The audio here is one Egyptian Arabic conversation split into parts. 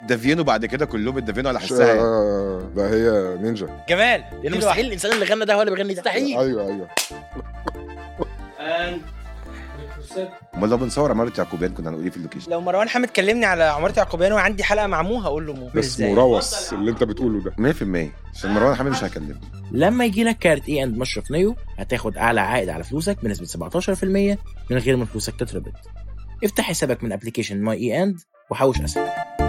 دافينو بعد كده كلهم اتدافنوا على ش- حسها يعني. آه، ده هي نينجا جمال لان اديله مستحيل واحد. الانسان اللي غنى ده هو اللي بيغني ده مستحيل ايوه ايوه امال لو بنصور عماره يعقوبيان كنا هنقول ايه في اللوكيشن لو مروان حامد كلمني على عمارة يعقوبيان وعندي حلقه مع مو هقول له مو بس ازاي مروس اللي انت بتقوله ده 100% عشان مروان حامد مش هكلمه لما يجي لك كارت اي اند مشرف نيو هتاخد اعلى عائد على فلوسك بنسبه 17% من غير ما فلوسك تتربط افتح حسابك من ابلكيشن ماي اي اند وحوش اسهم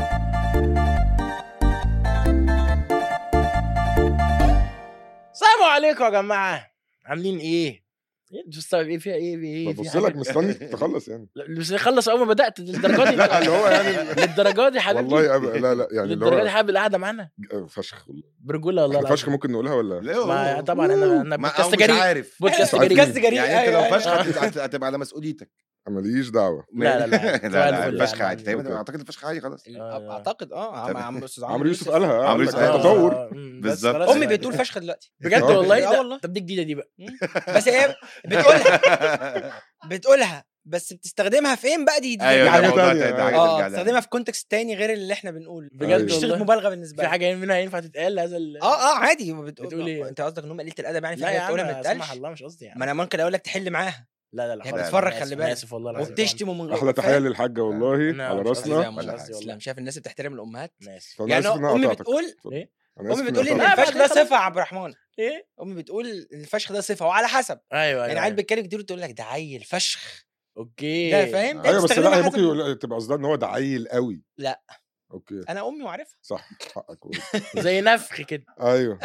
السلام عليكم يا جماعه عاملين ايه؟ إيه بتستوعب ايه فيها ايه في ايه في ببص حاجة؟ لك مستني تخلص يعني لا، بس خلص اول ما بدات للدرجه دي لا اللي هو يعني للدرجه دي حبيبي والله أب... لا لا يعني اللي للدرجه دي هو حابب القعده معانا فشخ والله برجوله والله احنا العظيم فشخ ممكن نقولها ولا ما طبعا انا انا ما- أو بودكاست مش جريء عارف بودكاست عارفين. جريء بودكاست جريء يعني انت لو أيوة، فشخ أيوة. هت- هت- هتبقى على مسؤوليتك ماليش دعوه لا، لا، لا. لا سؤال لا الفل. الفشخ لا، عادي لا. تقريبا اعتقد الفشخ عادي خلاص آه. اعتقد اه طب. عم استاذ عمرو يوسف قالها آه، عمرو قال لك يوسف قالها. تطور آه، مم، بس بالظبط. خلاص امي يعني. بتقول فشخ دلوقتي بجد آه. والله آه ده- والله. طب دي جديده دي بقى بس هي بتقولها بتقولها بس بتستخدمها فين بقى دي, دي ايوه حاجة ده موضوع تانية. تاني، ده حاجة اه ترجع لها. تستخدمها في كونتكست تاني غير اللي احنا بنقول بجد أيوة. بتشتغل والله مبالغه بالنسبه في لها حاجه منها ينفع تتقال هذا ال اه اه عادي بتقول, بتقول إيه؟ انت قصدك ان هم قليله الادب يعني في لا يا حاجه عم بتقولها ما سمح بتقالش الله مش قصدي يعني ما انا ممكن اقول لك تحل معاها لا لا لا هي خلاص، بتتفرج أنا خلي آسف، بالك. أنا اسف والله العظيم وبتشتم ومن احلى تحيه للحاجه والله أنا على مش قصدي راسنا ده، مش ولا قصدي والله اسلام شايف الناس بتحترم الامهات انا اسف فانا يعني اسف ان انا امي قطعتك بتقول ايه أنا آسف امي إني بتقول ان قطعتك. لا، الفشخ بعد ده كده صفه يا عبد الرحمن ايه امي بتقول إن الفشخ ده صفه وعلى حسب ايوه يعني ايوه عيل أيوة. بيتكلم كتير وتقول لك ده عيل فشخ اوكي ده فاهم ده ايوه بس بتستخدمها لا هي حسب- ممكن يقول- تبقى قصدها ان هو ده عيل قوي لا. اوكي انا امي وعارفها صح حقك والله. زي نفخ كده ايوه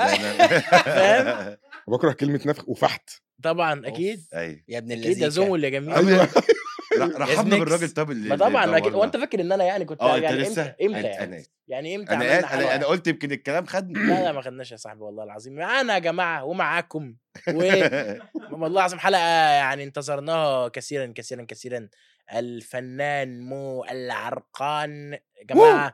فاهم؟ بكره كلمه نفخ وفحت طبعا اكيد ايوه يا ابن اكيد يا اللذيذ زمل يا جميل ايوه رحبنا إزميكس. بالراجل طب اللي ما طبعا اللي اكيد دورنا. وانت فاكر ان انا يعني كنت اه انت يعني لسه امتى امتى أنا- يعني انا يعني امتى انا عملنا قال- انا انا حلقة؟ قلت يمكن الكلام خدني لا لا ما خدناش يا صاحبي والله العظيم معانا يا جماعه ومعاكم و والله العظيم حلقه يعني انتظرناها كثيرا كثيرا كثيرا الفنان مو العرقان يا جماعه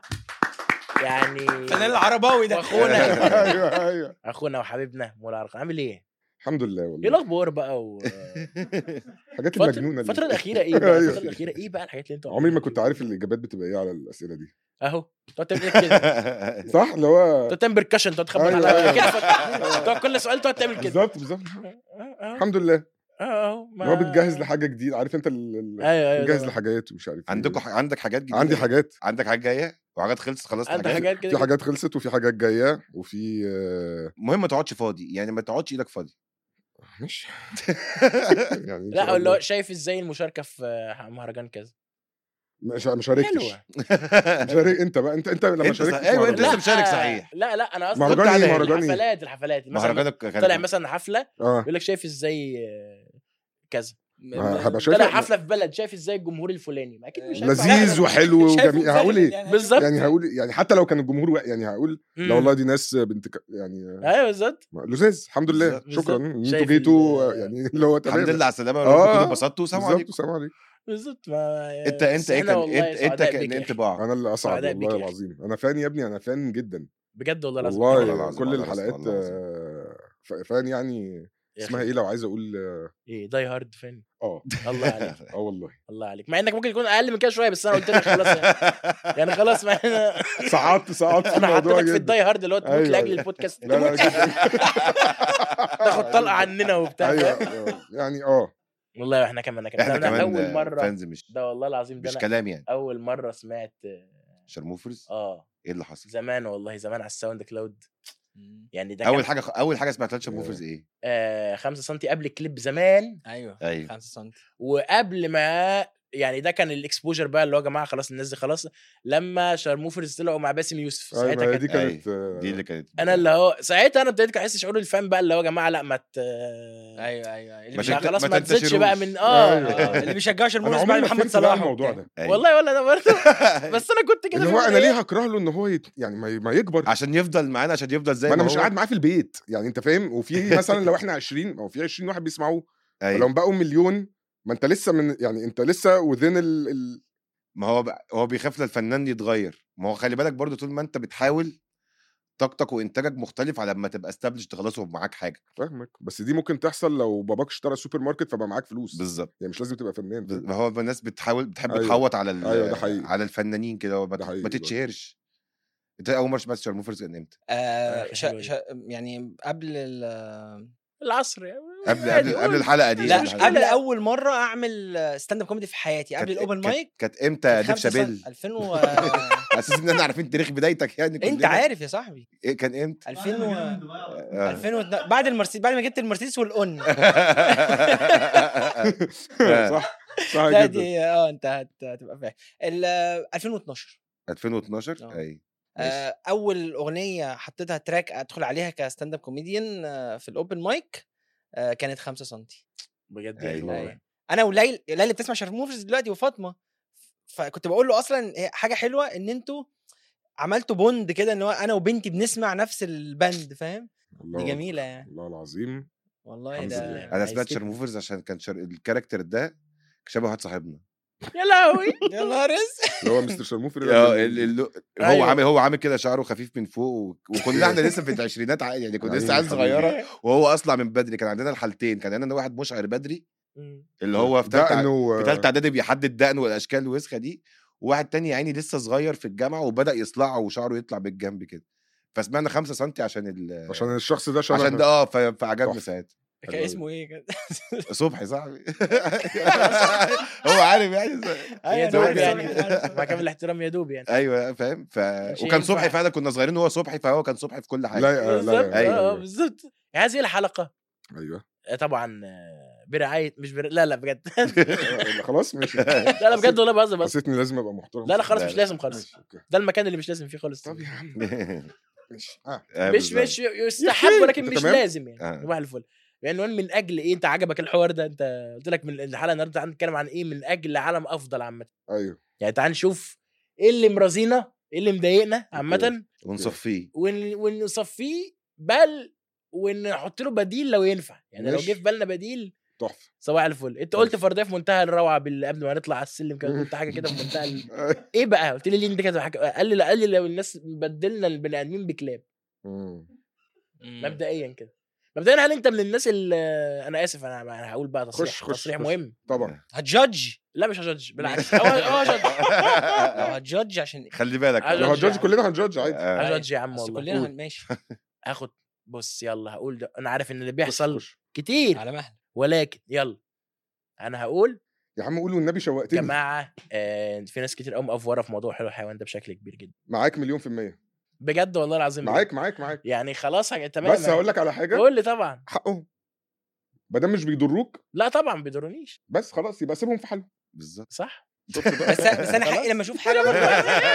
يعني الفنان العرباوي ده واخونا ايوه ايوه اخونا وحبيبنا مو العرقان عامل ايه؟ الحمد لله ايه والله الاخبار بقى و... الحاجات الفترة المجنونه دي الفترة الأخيرة إيه بقى؟ أيوة. الفترة الأخيرة إيه بقى الحاجات اللي أنت عمري ما كنت عارف الاجابات بتبقى ايه على الاسئله دي أهو تقعد تعمل إيه كده صح اللي هو تقعد تعمل بركشن تقعد تخبط أيوة، على أيوة. كده فت- تقعد كل سؤال تقعد تعمل كده بالظبط بالظبط آه، آه، الحمد لله آه، أهو ان ما- هو بتجهز لحاجه جديده عارف انت ال- ال- أيوه أيوه بتجهز طبعاً. لحاجات ومش عارف إيه. عندكم ح- عندك حاجات جديده عندي حاجات عندك حاجات جايه وحاجات خلصت خلصت عندك حاجات حاجات كده في حاجات خلصت وفي حاجات جايه وفي آه، المهم ما تقعدش فاضي يعني ما تقعدش ايدك فاضي ماشي يعني إن لا شاء اللي هو الله. شايف إزاي المشاركة في آه، مهرجان كذا مش مش شاركتش حلوة شارك انت بقى انت انت لما أنت شاركت صح- في أيوة، أنت مهرجان. لسه مشارك صحيح. لا لا أنا قصدي مهرجان كنت على ايه مهرجان ايه الحفلات الحفلات مثلا مهرجانك كان طلع مثلا حفلة اه يقول لك شايف إزاي آه، كذا ما هبقى شايف طلع حفلة في بلد شايف إزاي الجمهور الفلاني ما أكيد مش هينفع. لذيذ وحلو شايفه وجميل مفرد هقول ايه يعني. بالظبط يعني هقول يعني حتى لو كان الجمهور وا- يعني هقول مم. لا والله دي ناس بنت ك... يعني ايوه بالظبط لذيذ الحمد لله بالظبط. شكرا بالظبط. ان انتوا شايف جيتوا ال- يعني اللي هو تمام الحمد لله على السلامه آه، وربكم انبسطتوا سلام بالظبط عليكم سلام عليكم بالظبط ما انت انت بس ايه إحنا كان والله انت انت سعداء كان بيك يا أخي. انطباعك انا اللي اسعد سعداء بيك والله يا أخي. العظيم انا فان يا ابني انا فان جدا بجد والله العظيم والله والله العظيم، كل والله الحلقات العظيم، والله العظيم. آه، ف- فان يعني يا اسمها أخي. ايه لو عايز اقول اه ايه داي هارد فين اه الله عليك اه والله الله عليك مع انك ممكن يكون اقل من كده شويه بس انا قلت لك خلاص يعني, يعني خلاص ما انا صعدت صعدت في انا الموضوع حطيتك في جدا الداي هارد اللي هو تموت أيوة، لاجل أيوة. البودكاست لا لا جدا تاخد طلقه عننا وبتاع ايوه آه، يعني اه والله احنا كمان انا كمان احنا أنا كمان اول مره فانز مش ده والله العظيم ده مش أنا كلام يعني اول مره سمعت شرموفرز اه ايه اللي حصل زمان والله زمان على الساوند كلاود يعني ده اول كان حاجه اول حاجه سمعتها لشرموفرز ايه آه 5 سم قبل الكليب زمان ايوه ايوه 5 سم وقبل ما يعني ده كان الاكسبوجر بقى اللي هو يا جماعه خلاص الناس دي خلاص لما شارموفرز طلعوا مع باسم يوسف ايوه ساعتها ما هي كانت دي كانت آه، دي اللي كانت انا اللي هو ساعتها انا ابتديت احس شعور الفان بقى اللي هو يا جماعه لا ما ت... ايوه ايوه اللي ما مش بيشجع- تنت- خلاص ما ما تزيدش تنتشروش. بقى من اه أيوة. آه، اللي بيشجعوا انا شرموز عمري بعد ما محمد فهمت بقى صلاح الموضوع وبتاع. ده أيوة. والله ولا انا برضه بس انا كنت كده اللي في هو انا البداية. ليه هكره له ان هو يت... يعني ما, ما يكبر عشان يفضل معانا عشان يفضل زي ما انا ما مش هو. قاعد معاه في البيت يعني انت فاهم وفي مثلا لو احنا 20 او في 20 واحد بيسمعوه أيوة. ولو بقوا مليون ما انت لسه من يعني انت لسه وذين ال... ال... ما هو بقى هو بيخاف للفنان يتغير ما هو خلي بالك برضو طول ما انت بتحاول طاقتك وانتاجك مختلف على لما تبقى استابلش خلاص ومعاك حاجه فاهمك بس دي ممكن تحصل لو باباك اشترى سوبر ماركت فبقى معاك فلوس بالظبط يعني مش لازم تبقى فنان فاهم؟ ما هو الناس بتحاول بتحب أيوة. تحوط على ال- أيوة، ده حقيقي. على الفنانين كده وما ده حقيقي ما برضه. تتشهرش انت اول مره سمعت شارموفرز كان امتى؟ آه آه، شا حلوة دي. شا يعني قبل ال العصر يعني. قبل عادي، قبل قول. قبل الحلقه دي لا قبل الحلقة. قبل اول مره اعمل ستاند اب كوميدي في حياتي قبل كانت- الاوبن كانت- مايك كانت امتى ديف خمسة شابيل؟ سنة- 2000 و... على اساس ان احنا عارفين تاريخ بدايتك يعني انت كلنا. عارف يا صاحبي ايه كان امتى؟ 2000 و... آه. 2000 بعد المرسيدس بعد ما جبت المرسيدس والاون صح صح لا جدا دي اه انت هت- هتبقى فاهم ال 2012 2012 آه. اي آه، اول اغنيه حطيتها تراك ادخل عليها كستاند اب كوميديان آه، في الاوبن مايك آه، كانت 5 سم بجد أيوة. يعني. أيوة. انا وليل ليلى بتسمع شارف موفرز دلوقتي وفاطمه فكنت بقول له اصلا هي حاجه حلوه ان انتوا عملتوا بوند كده ان هو انا وبنتي بنسمع نفس البند فاهم دي الله جميله يعني والله العظيم والله الحمد ده لله. انا سمعت عايز شارموفرز عشان كان شر... الكاركتر ده شبه واحد صاحبنا يا لهوي يا نهار اسود اللي هو مستر شرموفر اه ال- ال- هو أيوة. عامل هو عامل كده شعره خفيف من فوق و... وكنا احنا لسه في العشرينات عادي يعني كنا لسه أيوة عيال حبيبي. صغيره وهو اصلع من بدري كان عندنا الحالتين كان عندنا واحد مشعر بدري مم. اللي هو في ده تالتة انه في تالتة اعدادي بيحدد دقنه والاشكال الوسخه دي وواحد تاني يعني لسه صغير في الجامعه وبدا يصلع وشعره يطلع بالجنب كده فسمعنا 5 سم عشان ال عشان الشخص ده شبه عشان ده اه ف- فعجبنا تحفة. ساعتها كان اسمه ايه كده صبحي صاحبي هو عارف يعني يا أيوة، دوب أنا عارف، يعني عارف، عارف. مع كامل الاحترام يا دوب يعني ايوه فاهم ف... مش وكان ينفع. صبحي فعلا كنا صغيرين وهو صبحي فهو كان صبحي في كل حاجه لا لا بالظبط لا أيوة. اه بالظبط هذه الحلقه ايوه آه، طبعا آه، برعايه مش بر... لا لا بجد لا، خلاص ماشي لا لا بجد والله بهزر بس حسيتني لازم ابقى محترم لا لا خلاص لا، مش لا. لازم خالص ماشي اوكي ده المكان اللي مش لازم فيه خالص طب يا عم ماشي اه آه، مش بالظبط. مش يستحب ولكن أنت مش تمام؟ لازم يعني آه. صباح الفل يعني من, من اجل ايه انت عجبك الحوار ده انت قلت لك من الحلقه النهارده هنتكلم عن ايه من اجل عالم افضل عامه ايوه يعني تعال نشوف ايه اللي مرازينا ايه اللي مضايقنا عامه ونصفيه ون- ونصفيه بل ونحط له بديل لو ينفع يعني لو ماشي. جه في بالنا بديل تحفه صباح الفل انت قلت ماشي. فرديه في منتهى الروعه بال- قبل ما نطلع على السلم كده قلت حاجه كده في منتهى ال... ايه بقى قلت لي ليه انت كده حاجة- قال لي لا قال لي لو الناس بدلنا البني ادمين بكلاب مم. مبدئيا كده مبدئيا هل انت من الناس اللي انا اسف انا انا هقول بقى تصريح خش- خش- تصريح خش. مهم طبعا هتجادج لا مش هجادج بالعكس هو هو هجادج لو هتجادج عشان إيه؟ خلي بالك عايز لو أرجع. هنجادج كلنا هنجادج عادي آه. هجادج يا عم بس والله كلنا قول. هن- ماشي هاخد بص يلا هقول ده انا عارف ان اللي خش- بيحصل خش. كتير على مهل ولكن يلا انا هقول يا عم قول والنبي شوقتني جماعه آه في ناس كتير قوي مأفوره في موضوع حلو الحيوان ده بشكل كبير جدا معاك مليون في المية بجد والله العظيم بجد. معاك معاك معاك يعني خلاص يا تمام بس هقول لك على حاجه قول لي طبعا حقهم ما دام مش بيضروك لا طبعا بيضرونيش بس خلاص يبقى سيبهم في حالهم بالظبط صح شفت بقى بس بس انا حقي لما اشوف حاجه برضه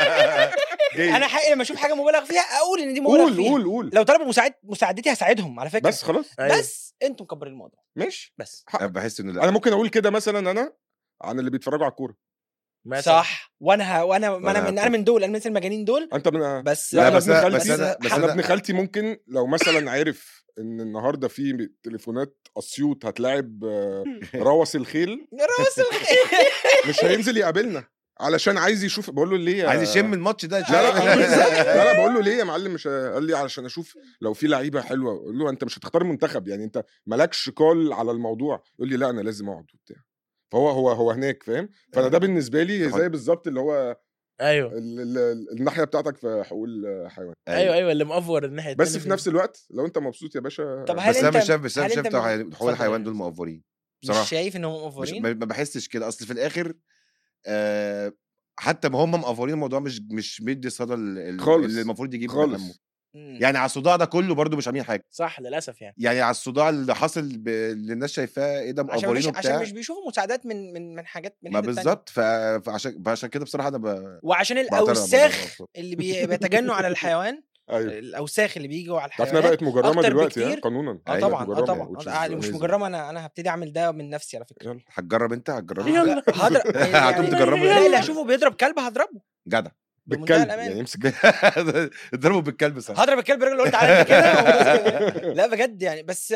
انا حقي لما اشوف حاجه مبالغ فيها اقول ان دي مبالغ قول فيها قول قول لو طلبوا مساعد مساعدتي هساعدهم على فكره بس خلاص أيوة. بس انتوا مكبرين الموضوع ماشي بس أنا حقك. بحس انه لا انا ممكن اقول كده مثلا انا عن اللي بيتفرجوا على الكوره مثلا. صح وانا ه... وانا ما انا وأنا من انا هتفق. من دول انا من الناس المجانين دول انت من بس لا لا انا بس ابن أنا- خالتي بس أنا- بس انا أنا- ابن خالتي ممكن لو مثلا عرف ان النهارده في تليفونات اسيوط هتلاعب آه، روس الخيل راس الخير مش هينزل يقابلنا علشان عايز يشوف بقول له ليه يا- عايز يشم الماتش ده لا لا لا لا بقول له ليه يا معلم مش ه- قال لي علشان اشوف لو في لعيبه حلوه اقول له انت مش هتختار منتخب يعني انت مالكش كول على الموضوع يقول لي لا انا لازم اقعد وبتاع فهو هو هو هناك فاهم فانا ده بالنسبه لي زي بالظبط اللي هو ايوه ال ال الناحيه بتاعتك في حقوق الحيوان ايوه ايوه اللي مأفور الناحيه بس التانية في نفس الوقت لو انت مبسوط يا باشا طب هل بس انا انت مش شايف بس انا هل مش شايف انت بتوع من- حي- حقوق اتفضل الحيوان يا دول أنس. مقفورين مش بصراحه شايف ان هم مش مقفورين ما ما بحسش كده اصل في الاخر آه حتى ما هم مقفورين الموضوع مش مش مدي الصدى ال- ال- خالص. اللي المفروض يجيب خالص. همه مم. يعني على الصداع ده كله برضو مش عاملين حاجه صح للاسف يعني يعني على الصداع اللي حاصل ب... اللي الناس شايفاه ايه ده عشان مقفورين مش وبتاع عشان مش بيشوفوا مساعدات من من من حاجات من ما حتة تانية. بالظبط ف... فعشان فعشان كده بصراحه انا ب... وعشان بعترض على الموضوع الاوساخ ده. اللي بي- بيتجنوا على الحيوان ايوه الاوساخ اللي بيجوا على تعرف انها الحيوان بقت مجرمه أكتر دلوقتي ها بكتير. قانونا اه أيوة، طبعا اه مجرمة، طبعا which is آه، مش amazing. مجرمه انا انا هبتدي اعمل ده من نفسي على فكره يلا هتجرب انت هتجرب يلا هضرب هتقوم يعني تجربه لا إيه؟ اللي هشوفه بيضرب كلب هضربه جدع بمنتهى بالكلب الأمان. يعني امسك اضربه بالكلب صح هضرب الكلب رجله قلت على قد كده وبس كده. لا بجد يعني بس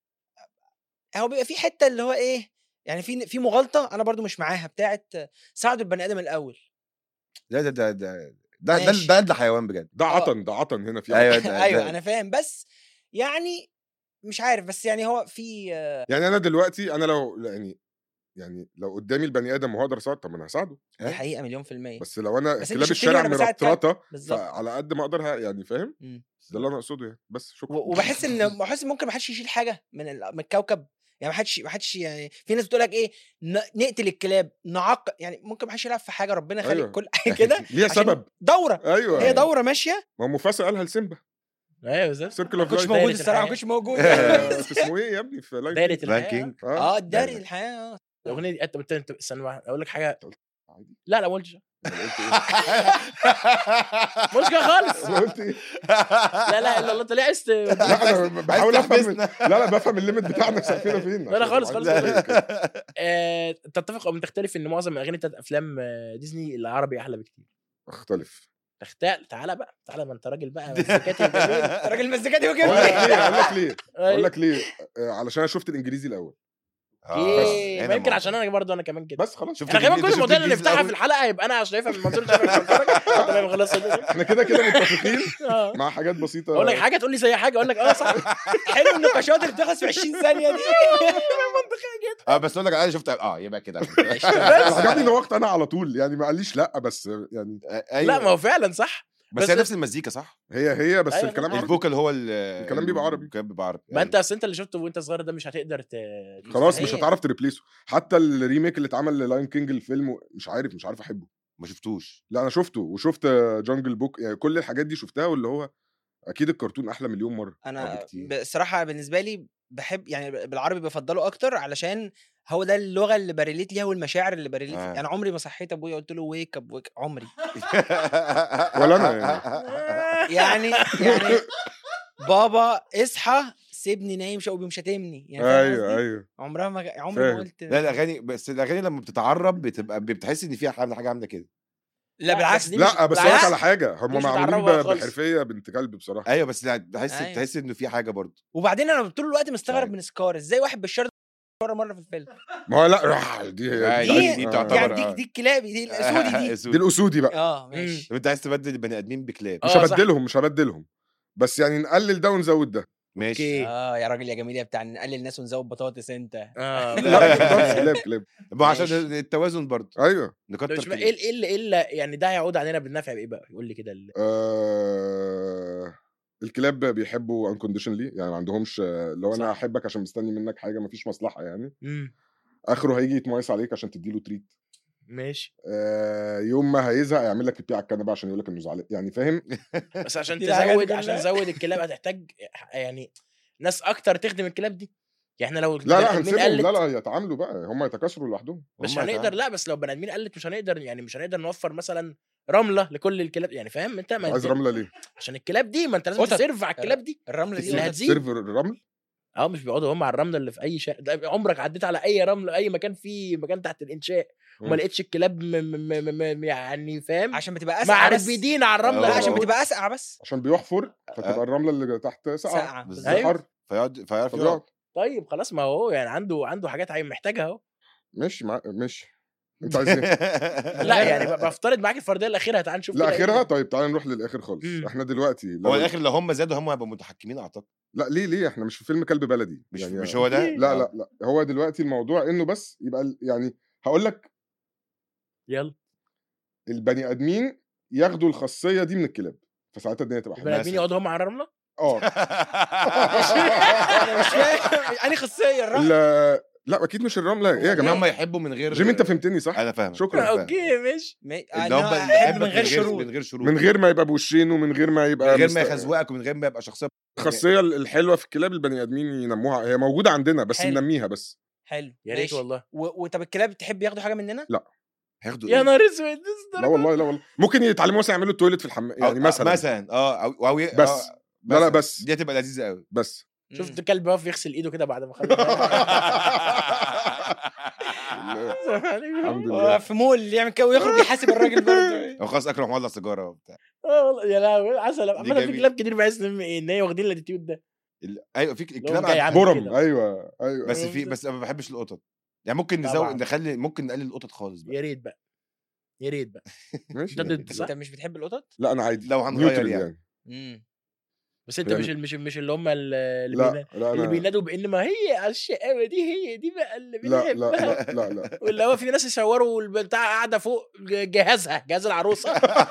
هو بيبقى في حته اللي هو ايه يعني في في مغالطه انا برضو مش معاها بتاعت ساعدوا البني ادم الاول ده ده ده ده ده ده, ماشي. ده, ده حيوان بجد ده عطن ده عطن هنا في ايوه عطن. ده ايوه ده انا فاهم بس يعني مش عارف بس يعني هو في يعني انا دلوقتي انا لو يعني يعني لو قدامي البني ادم وهقدر اساعده طب ما انا هساعده دي حقيقه مليون في الميه بس لو انا بس أنت كلاب شفتني الشارع وأنا بساعد كلب. مرطرطه بالظبط فعلى قد ما اقدر ه- يعني فاهم مم. ده اللي انا اقصده يعني بس شكرا و- وبحس ان بحس ممكن ما حدش يشيل حاجه من ال- من الكوكب يعني ما حدش ما حدش يعني في ناس بتقول لك ايه ن- نقتل الكلاب نعق يعني ممكن ما حدش يلعب في حاجه ربنا خالق أيوة. كل حاجه كده ليها عشان سبب دوره ايوه هي دوره ماشيه ما هو مفاسا قالها لسيمبا ايوه بالظبط سيركل ما اوف كنتش لايف موجود دايرة الصراحه ما الحياة. كنتش موجود اسمه ايه يا ابني في لاين دايره لاين الحياه كينج اه اه الداري الحياه اه الاغنيه دي انت انت انت استنى بقى، اقول لك حاجه عادي. لا لا ما قلتش أنا قلت ايه ما قلتش كده خالص أنا قلت ايه لا لا الا الله انت ليه عايز ت- لا انا بحاول عايز افهم تحبسنا. لا لا بفهم الليميت بتاعنا سقفنا فين لا، لا، خالص، خالص. لا. آه، تتفق او تختلف ان معظم الاغاني بتاعت افلام آه، ديزني العربي احلى بكتير اختلف تختال تعالى بقى تعالى ما انت راجل بقى مزيكاتي وجميل. راجل مزيكاتي اقول لك ليه اقول لك ليه اقول أيوة. لك ليه آه، علشان انا شفت الانجليزي الاول اوكي هنا ما يمكن موضوع. عشان انا برضه انا كمان كده بس خلاص شفت احنا غالبا الإنجليزي- كل شفت المواضيع اللي الإنجليزي نفتحها في الأول؟ الحلقه يبقى انا شايفها من منظور شايفك مش منظورك تمام خلاص احنا كده كده متفقين آه. مع حاجات بسيطه اقول لك حاجه تقول لي زي حاجه اقول لك اه صح حلو النقاشات اللي بتخلص في 20 ثانيه دي اه بس اقول لك انا شفت اه يبقى كده أنا عجبني ان وقت انا على طول يعني ما قاليش لا بس يعني أيوة. لا ما هو فعلا صح بس بس- هي نفس المزيكا صح؟ هي هي بس أيوة. الكلام عربي الفوكال هو ال- الكلام بيبقى عربي. الكلام بيبقى عربي ما انت اصل انت اللي شفته وانت صغير ده مش هتقدر ت... خلاص مش مستحيل. هتعرف تريبليسه حتى الريميك اللي اتعمل للاين كينج الفيلم مش عارف مش عارف احبه ما شفتوش لا انا شفته وشفت جانجل بوك يعني كل الحاجات دي شفتها واللي هو اكيد الكرتون احلى مليون مره انا بكتير. بصراحه بالنسبه لي بحب يعني بالعربي بفضله اكتر علشان هو ده اللغه اللي بريليت ليها والمشاعر اللي بريليت آه. آه. انا عمري ما صحيت ابويا قلت له ويك اب ويك عمري ولا أنا يعني. يعني يعني بابا اصحى سيبني نايم شو مش هتمني يعني فاهم ايوه قصدي؟ ايوه عمرها ما عمري ما فاهم. قلت لا الاغاني بس الاغاني لما بتتعرب بتبقى بتحس ان فيها حاجه حاجه عامله كده لا بالعكس دي لا بس لا، اقول لك لا. على حاجه هم مش معمولين متعربة ب- خالص. بحرفيه بنت كلب بصراحه ايوه بس لا تحس أيوة. تحس انه في حاجه برضه وبعدين انا طول الوقت مستغرب أيوة. من سكار ازاي واحد بالشر مره مره في الفيلم ما هو لا راح دي آه، دي, دي- دي آه. تعتبر يعني آه. دي دي الكلابي دي الاسودي دي دي اسود الاسودي بقى اه ماشي طب انت عايز تبدل البني ادمين بكلاب مش آه، صح. هبدلهم مش هبدلهم بس يعني نقلل ده ونزود ده ماشي اوكي اه يا راجل يا جميل يا بتاع نقلل الناس ونزود بطاطس انت اه لا كلاب كلاب كلاب ما هو عشان ماشي. التوازن برضه ايوه طب نكتر مش كده. ايه ايه اللي ايه اللي يعني ده هيعود علينا بالنفع بايه بقى يقول لي كده ال- آه... الكلاب بيحبوا انكونديشنلي يعني ما عندهمش آه، لو انا صح. احبك عشان مستني منك حاجه ما فيش مصلحه يعني مم. اخره هيجي يتمايس عليك عشان تديله تريت ماشي آه يوم ما هيزهق يعمل لك البي على الكنبه عشان يقول لك انه زعلان يعني فاهم بس عشان دي الحاجات تزود كلها. عشان تزود الكلاب هتحتاج يعني ناس اكتر تخدم الكلاب دي يعني احنا لو لا بني لا آدمين هنسيبهم قلت لا لا يتعاملوا بقى هم يتكاثروا لوحدهم مش هم هنقدر يتعاملوا. لا بس لو بني ادمين قلت مش هنقدر يعني مش هنقدر نوفر مثلا رمله لكل الكلاب يعني فاهم انت ما عايز انت- رمله ليه؟ عشان الكلاب دي ما انت لازم قطط. تسيرف على الكلاب دي الرمله دي اللي قطط. هتزيد. سيرفر الرمل اه مش بيقعدوا هم على الرمله اللي في اي شارع ده عمرك عديت على اي رمله اي مكان فيه مكان تحت الانشاء وما مم. لقيتش الكلاب م م م م م يعني فاهم عشان بتبقى اسقع بس معربدين على الرمله آه. لا عشان آه. بتبقى اسقع بس عشان بيحفر آه. فتبقى الرمله اللي تحت ساقعه ساقعه بالظبط. بالظبط. أيوة. حر فيقعد فيعرف فبيقعد يقعد طيب خلاص ما هو يعني عنده عنده حاجات هي محتاجها اهو ماشي مع... ماشي انت عايز ايه؟ لا يعني ب- بفترض معاك الفرديه الاخيره تعال نشوف لا كده إيه. اخرها طيب تعالى نروح للاخر خالص مم. احنا دلوقتي لو... هو الاخر لو هم زادوا هم هيبقوا متحكمين اعتقد لا ليه ليه احنا مش في فيلم كلب بلدي مش يعني مش هو ده لا لا لا هو دلوقتي الموضوع انه بس يبقى ال- يعني هقول لك يلا البني ادمين ياخدوا الخاصيه دي من الكلاب فساعتها الدنيا تبقى البني حلوه ادمين يقعدوا هم على الرمله اه انا مش فاهم انهي خاصيه الرمله لا لا اكيد مش الرمله ايه يا ان جماعه هم يحبوا من غير جيمي انت فهمتني صح انا فاهم شكرا فاهم. اوكي ماشي ما- اللي هم أنا اللي احب يحبك من غير شروط من غير شروط من غير ما يبقى بوشين ومن غير ما يبقى من غير مست- ما يخزوقك ومن غير ما يبقى شخصيه الخاصيه الحلوه في الكلاب البني ادمين ينموها هي موجوده عندنا بس حلو. ننميها بس حلو يا ريت ماشي. والله و- وطب الكلاب تحب ياخدوا حاجه مننا؟ هياخدوا يا إيه؟ نهار اسود لا والله لا والله ممكن يتعلموا مثلا يعملوا التويليت في الحمام أو- يعني آه، مثلا مثلا اه او او ي- بس. آه، لا لا مثلاً. بس دي هتبقى لذيذه قوي بس شفت مم. كلب واقف يغسل ايده كده بعد ما خلص الحمد هو لله في مول يعمل كده ويخرج يحاسب الراجل برضه او خلاص اكرم مولع سيجاره وبتاع اه والله يا لهوي عسل دي عمال في جميل. كلاب كتير بحس ان ان هي واخدين الاتيتيود ده ال- ايوه في هو الكلام جاي عن- عامل برم كده. ايوه ايوه بس في بس انا ما بحبش القطط يعني ممكن طبعاً. نزود نخلي ممكن نقلل القطط خالص بقى يا ريت بقى يا ريت بقى ماشي ده ضد صح؟ انت مش بتحب القطط؟ لا انا عادي لو هنغير نيوترال يعني. يعني امم بس انت يعني- مش مش مش اللي هم ال- اللي, لا بينا... لا اللي انا بينادوا بان ما هي الشقاوه دي هي دي بقى اللي لا لا بنحبها لا لا لا واللي هو في ناس يصوروا البتاع قاعده فوق جهازها جهاز العروسه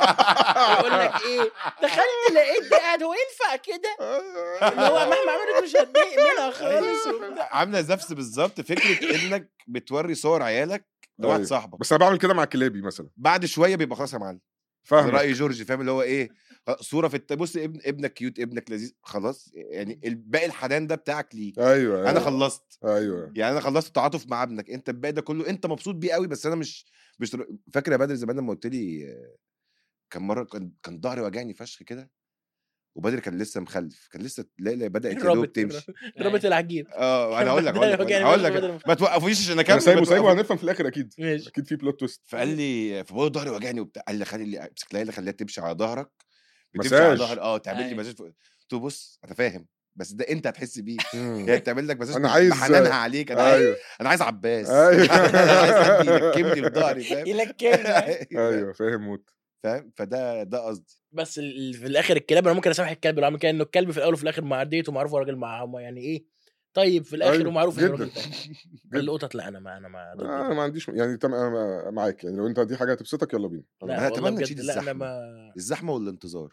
يقول لك ايه دخلت لقيت ده قاعد هو ينفع كده اللي هو مهما عملت مش هتضايق منها خالص وبتاع. عامله نفس بالظبط فكره انك بتوري صور عيالك لواحد أيوة. صاحبك بس انا بعمل كده مع كلابي مثلا بعد شويه بيبقى خلاص يا معلم فاهم راي جورج فاهم اللي هو ايه صوره في الت... بص ابن ابنك كيوت ابنك لذيذ خلاص يعني ال- باقي الحنان ده بتاعك ليه ايوه انا ايوه خلصت ايوه يعني انا خلصت التعاطف مع ابنك انت الباقي ده كله انت مبسوط بيه قوي بس انا مش مش فاكر يا بدر زمان لما قلت لي آه، كان مره كان كان ظهري وجعني فشخ كده وبدر كان لسه مخلف كان لسه ليلى بدات يا دوب الرابط تمشي رابط العجيب اه انا هقول لك هقول لك وجعني هقول فشخ لك بدر ما- ما توقفونيش عشان انا اكمل سايبه ما سايبه توقفونيش. هنفهم في الاخر اكيد ماشي اكيد في بلوت تويست فقال لي فبقول ظهري وجعني وبتاع قال لي خلي امسك ليلى خليها تمشي على ظهرك بتمشي على مساج. ظهر اه تعمل لي أيوة. مساج فوق. قلت له بص انا فاهم بس ده انت هتحس بيه مم. هي بتعمل لك مساج أنا بح- عايز- بحنانها عليك انا عايز ايوه انا عايز عباس أيوة. انا عايز حد يركبني في ظهري فاهم يلكمنا ايوه فاهم موت فاهم فده ده قصدي بس ال- في الاخر الكلاب انا ممكن اسامح الكلب لو عمل كده انه الكلب في الاول وفي الاخر مع رديته معروف هو راجل مع هو يعني ايه طيب في الاخر أيوة، ومعروف انه جداً. راجل طيب القطط لا انا ما انا ما ضد انا ده. ما عنديش يعني تم انا معاك يعني لو انت دي حاجه هتبسطك يلا بينا لا أنا والله أتمنى بجد نشيل لا انا الزحمة. ما الزحمه والانتظار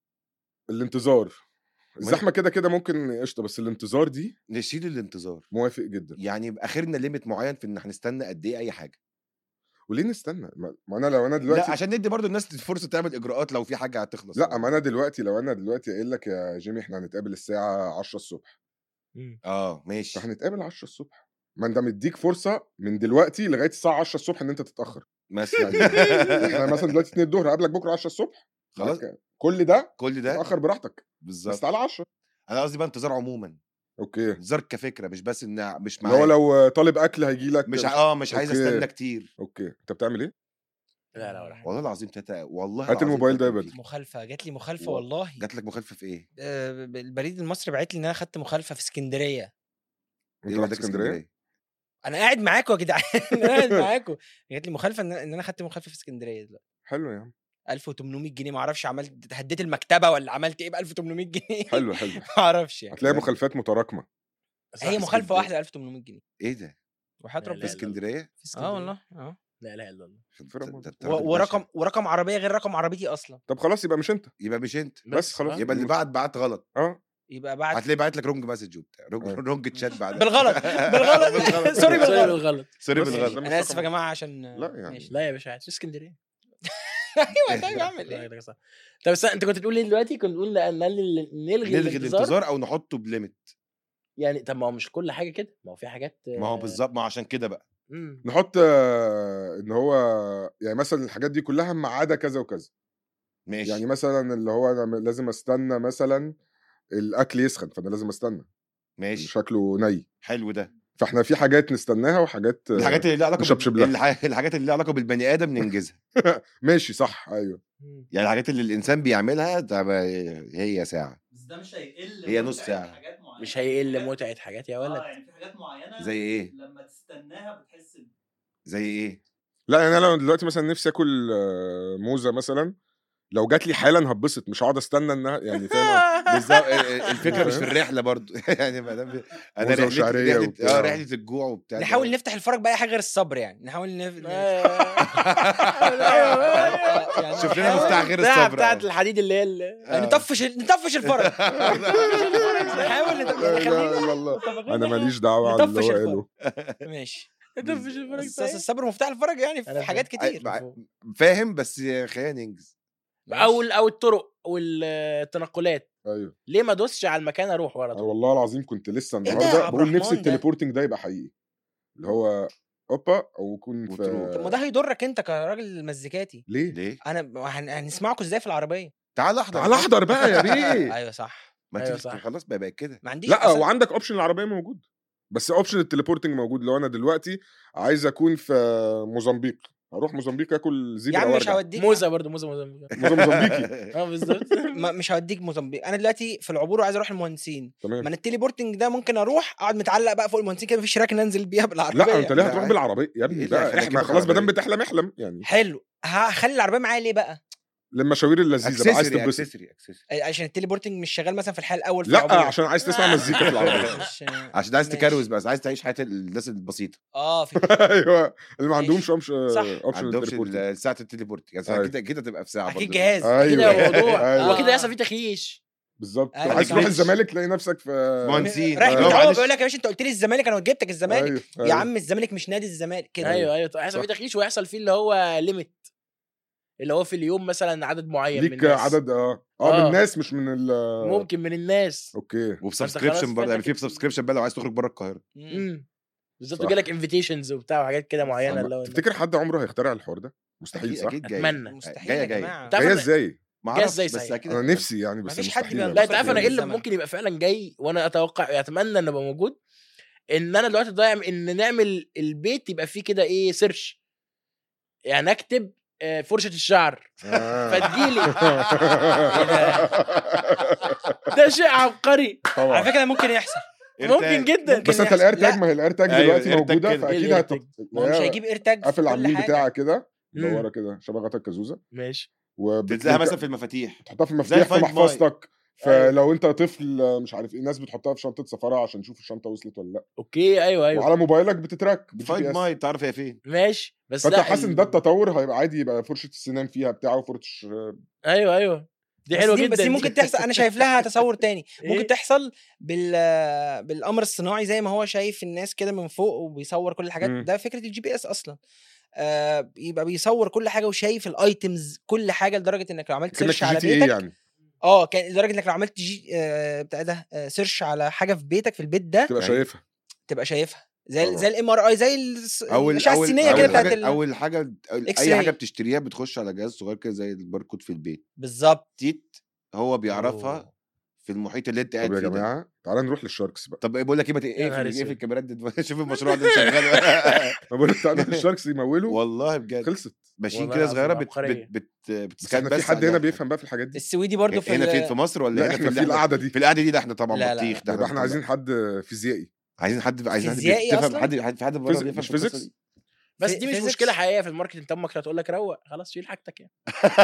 الانتظار الزحمه كده كده ممكن قشطه بس الانتظار دي نشيل الانتظار موافق جدا يعني يبقى اخرنا ليميت معين في ان هنستنى قد ايه اي حاجه وليه نستنى ما ما انا لو انا دلوقتي لا عشان ندي برضو الناس فرصه تعمل اجراءات لو في حاجه هتخلص لا ما انا دلوقتي لو انا دلوقتي قايل لك يا جيمي احنا هنتقابل الساعه 10 الصبح مم. اه ماشي فهنتقابل 10 الصبح ما انت مديك فرصه من دلوقتي لغايه الساعه 10 الصبح ان انت تتاخر مثلا احنا مثلا دلوقتي 2 الظهر قابلك بكره 10 الصبح خلاص كل ده كل ده تاخر براحتك بس بالظبط تعالى 10 انا قصدي بقى انتظار عموما اوكي انتظار كفكره مش بس ان مش اللي هو معايا لو طالب اكل هيجي لك مش ع- اه مش عايز أوكي. استنى كتير اوكي انت بتعمل ايه؟ لا لا ولا حاجه والله العظيم تاتا والله هات العظيم الموبايل ده يا تاتا بدر. فيك. مخالفه جات لي مخالفه و- والله جات لك مخالفه في ايه؟ آه، ب- البريد المصري بعت لي ان انا خدت مخالفه في اسكندريه انت ايه رحت وداك اسكندريه؟ انا قاعد معاكم يا جدعان انا قاعد معاكم جات لي مخالفه ان ان انا خدت مخالفه في اسكندريه دلوقتي حلو يا عم 1800 جنيه ما اعرفش عملت هديت المكتبه ولا عملت ايه ب 1800 جنيه حلو حلو ما اعرفش يعني هتلاقي مخالفات متراكمه صح، هي مخالفه اسكندرية. واحده 1800 جنيه ايه ده؟ وحياه لا، في لا، ربنا لا. اسكندريه؟ في اسكندريه اه والله اه لا اله الا الله فرق ده- موت. ده- ده و- راجل ورقم بشع. ورقم عربيه غير رقم عربيتي اصلا طب خلاص يبقى مش انت يبقى مش انت بس خلاص. آه. يبقى اللي بعت بعت غلط اه يبقى بعد هتلاقيه بعت لك رونج مسج وبتاع رونج, أيوة. رونج تشات بعد بالغلط بالغلط سوري سوري بالغلط بالغلط سوري بس بالغلط ده مش انا اسف يا رقم- جماعه عشان لا يعني. ماشي. لا يا باشا عايز في اسكندريه ايوه طيب اعمل لا، ايه ده صح. طب استنى، انت كنت بتقول ايه دلوقتي كنت بتقول لا- نلغي نلغي نلغي الانتظار الانتظار او نحطه بليميت يعني طب ما هو مش كل حاجه كده ما هو في حاجات ما هو بالظبط ما هو عشان كده بقى مم. نحط آه، ان هو يعني مثلا الحاجات دي كلها ما عدا كذا وكذا ماشي يعني مثلا اللي هو انا م- لازم استنى مثلا الاكل يسخن فانا لازم استنى ماشي شكله ني حلو ده فاحنا في حاجات نستناها وحاجات آه، الحاجات اللي لها علاقه نشبشب بال... لها. الح... الحاجات اللي لها علاقه بالبني ادم ننجزها ماشي صح ايوه مم. يعني الحاجات اللي الانسان بيعملها ده ما- هي ساعه بس ده مش هيقل هي متعة نص ساعة. حاجات معينة. مش هيقل حاجات- متعه حاجات يا اه ولد يعني في حاجات معينه زي ايه لما تستناها بتحس ب- زي ايه لا يعني انا لو دلوقتي مثلا نفسي اكل آه، موزه مثلا لو جات لي حالا هتبسط مش هقعد استنى انها يعني فاهم بالظبط الفكره مش في الرحله برضو يعني ما دام انا موزة رحلتي وشعرية رحلة وبتاع. اه رحله الجوع وبتاع نحاول نفتح الفرج باي حاجه غير الصبر يعني نحاول نف... يعني شوف لنا نحاول- مفتاح غير بتاع الصبر بتاعت الحديد اللي هي ال- يعني نطفش نطفش الفرج نحاول نط- لا يعني اله خلينا الا الله متفقين انا إن إحنا ماليش دعوه على اللي نطفش هو الفرج. قاله ماشي نطفش الفرج بس صحيح. الصبر مفتاح الفرج يعني في أنا حاجات فاهم. كتير أي- فاهم بس خلينا ننجز او ال- او الطرق والتنقلات ايوه ليه ما دوسش على المكان اروح ورا انا طول والله العظيم كنت لسه ده النهارده عبد بقول نفسي الرحمن ده؟ التليبورتنج ده يبقى حقيقي اللي هو اوبا او يكون وتروح. طب ما في ده هيضرك انت كراجل مزيكاتي ليه؟ ليه انا هن... هنسمعكم ازاي في العربيه تعال احضر تعال احضر بقى يا بيه ايوه صح ما أيوة انت صح. خلاص بقى بقى كده ما عنديش لا أصلاً- وعندك اوبشن العربيه موجود بس اوبشن التليبورتنج موجود لو انا دلوقتي عايز اكون في موزمبيق هروح موزمبيق اكل يا زيبرا عم مش وارجع هوديك موزه برضه موزه موزه موزة. موزة موزمبيقي اه بالظبط ما مش هوديك موزمبيق انا دلوقتي في العبور وعايز اروح المهندسين تمام ما انا التليبورتنج ده ممكن اروح اقعد متعلق بقى فوق المهندسين كده مفيش راكن انزل بيها بالعربيه لا انت ليه لا، هتروح عادي. بالعربيه يا إيه ابني اللي بقى هيخليك احنا تروح خلاص ما دام بالعربية؟ بتحلم احلم يعني حلو هخلي العربيه معايا ليه بقى للمشاوير اللذيذه بقى عايز اكسسوري تتبسط اكسسوري اكسسوري عشان التليبورتنج مش شغال مثلا في الحال الاول في لا العبور. عشان عايز تسمع مزيكا في العربيه مش- عشان عايز ماشي. تكروز بس عايز تعيش حياه الناس البسيطه اه في ايوه اللي ما عندهمش ماشي. اوبشن صح. اوبشن عندهمش التليبورت. ال- ساعه التليبورت يعني أيوة. كده كده تبقى في ساعه اكيد برضه. جهاز ايوه كده الموضوع أيوة. هو كده يحصل فيه تخيش بالظبط أيوة. عايز تروح معلش. الزمالك تلاقي نفسك في مهندسين رايح أيوة. تتعوق معلش. بيقول لك يا باشا انت قلت لي الزمالك انا جبتك الزمالك أيوة. يا أيوة. عم الزمالك مش نادي الزمالك كده ايوه ايوه طيب هيحصل فيه صح. تخيش ويحصل فيه اللي هو ليميت اللي هو في اليوم مثلا عدد معين من ليك الناس. عدد اه اه من آه. الناس مش من ال ممكن من الناس اوكي خلاص وبسبسكريبشن برضه يعني في فاتك- سبسكريبشن بقى لو عايز تخرج بره القاهره مم. امم بالظبط صح. ويجي لك انفيتيشنز وبتاع وحاجات كده معينه اللي هو تفتكر حد عمره هيخترع الحوار ده مستحيل اكيد صح اكيد جاي اتمنى مستحيل جايه يا جايه جماعه تعرف هي إن- ازاي ما جاي اعرفش إزاي بس صحيح؟ اكيد انا نفسي يعني بس مفيش حد مستحيل بيبقى أنا لا انت عارف انا ايه اللي الزمن. ممكن يبقى فعلا جاي وانا اتوقع اتمنى انه يبقى موجود ان انا دلوقتي ضايع ان نعمل البيت يبقى فيه كده ايه سيرش يعني اكتب آه، فرشه الشعر آه. فتجيلي. ده شيء عبقري على طبعا فكره ده ممكن يحصل ممكن جدا بس انت يحصل. الاير تاج لا. ما هي الاير تاج أيوة، دلوقتي الإير تاج موجوده كده. فاكيد الإير هت تاج. ما هو مش هيجيب ايرتاج قافل على اليمين بتاعها كده مم. مدوره كده شبه غطا الكازوزه ماشي تتلاقيها مثلا في المفاتيح تحطها في المفتاح في Find My. محفظتك أيوة. فلو انت طفل مش عارف ايه الناس بتحطها في شنطه سفاره عشان تشوف الشنطه وصلت ولا لا اوكي ايوه ايوه وعلى موبايلك بتتراك فايند ماي تعرف هي فين ماشي بس فانت لا حاسس ان ال- ده التطور هيبقى عادي يبقى فرشه السنان فيها بتاعه وفرش ايوه ايوه دي بس حلوه دي جدا بس دي ممكن تحصل انا شايف لها تصور تاني إيه؟ ممكن تحصل بال بالقمر الصناعي زي ما هو شايف الناس كده من فوق وبيصور كل الحاجات مم. ده فكره الجي بي اس اصلا آه يبقى بيصور كل حاجه وشايف الايتمز كل حاجه لدرجه انك لو عملت كانك سيرش في على جي تي ايه بيتك يعني اه كان لدرجه انك لو عملت جي آه بتاع ده آه سيرش على حاجه في بيتك في البيت ده تبقى أيوة. شايفها تبقى شايفها زي ال- طبعا. زي الام ار اي زي الس- اول الاشعه اول السينيه اول كده بتاعت حاجه ال- اول حاجه إكس اي حاجه راي. بتشتريها بتخش على جهاز صغير كده زي الباركود في البيت بالظبط تيت هو بيعرفها أوه. في المحيط اللي انت طب قاعد يا فيه ده جماعه تعالى نروح للشاركس بقى طب بقول لك ايه ما يا نهار تقفل أسود. اقفل الكاميرات دي شوف المشروع ده شغال انا بقول لك تعالى نروح للشاركس يمولوا والله بجد خلصت ماشين والله كده العظيم صغيره بت عبقرية. بت بت بس بتسكان احنا في بس حد عليها. هنا بيفهم بقى في الحاجات دي السويدي برضو في هنا ال- فين في مصر ولا لا هنا احنا في اللي القعده دي في القعده دي لا احنا طبعا لا، لا، بطيخ ده يبقى احنا طبعاً. عايزين حد فيزيائي عايزين حد عايزين حد فيزيائي بيفهم أصلاً؟ حد حد في حد بره فيزيك- بيفهم مش القصة فيزيكس؟ دي. بس في- دي مش physics. مشكله حقيقيه في الماركتنج امك هتقول لك روق خلاص شيل حاجتك يعني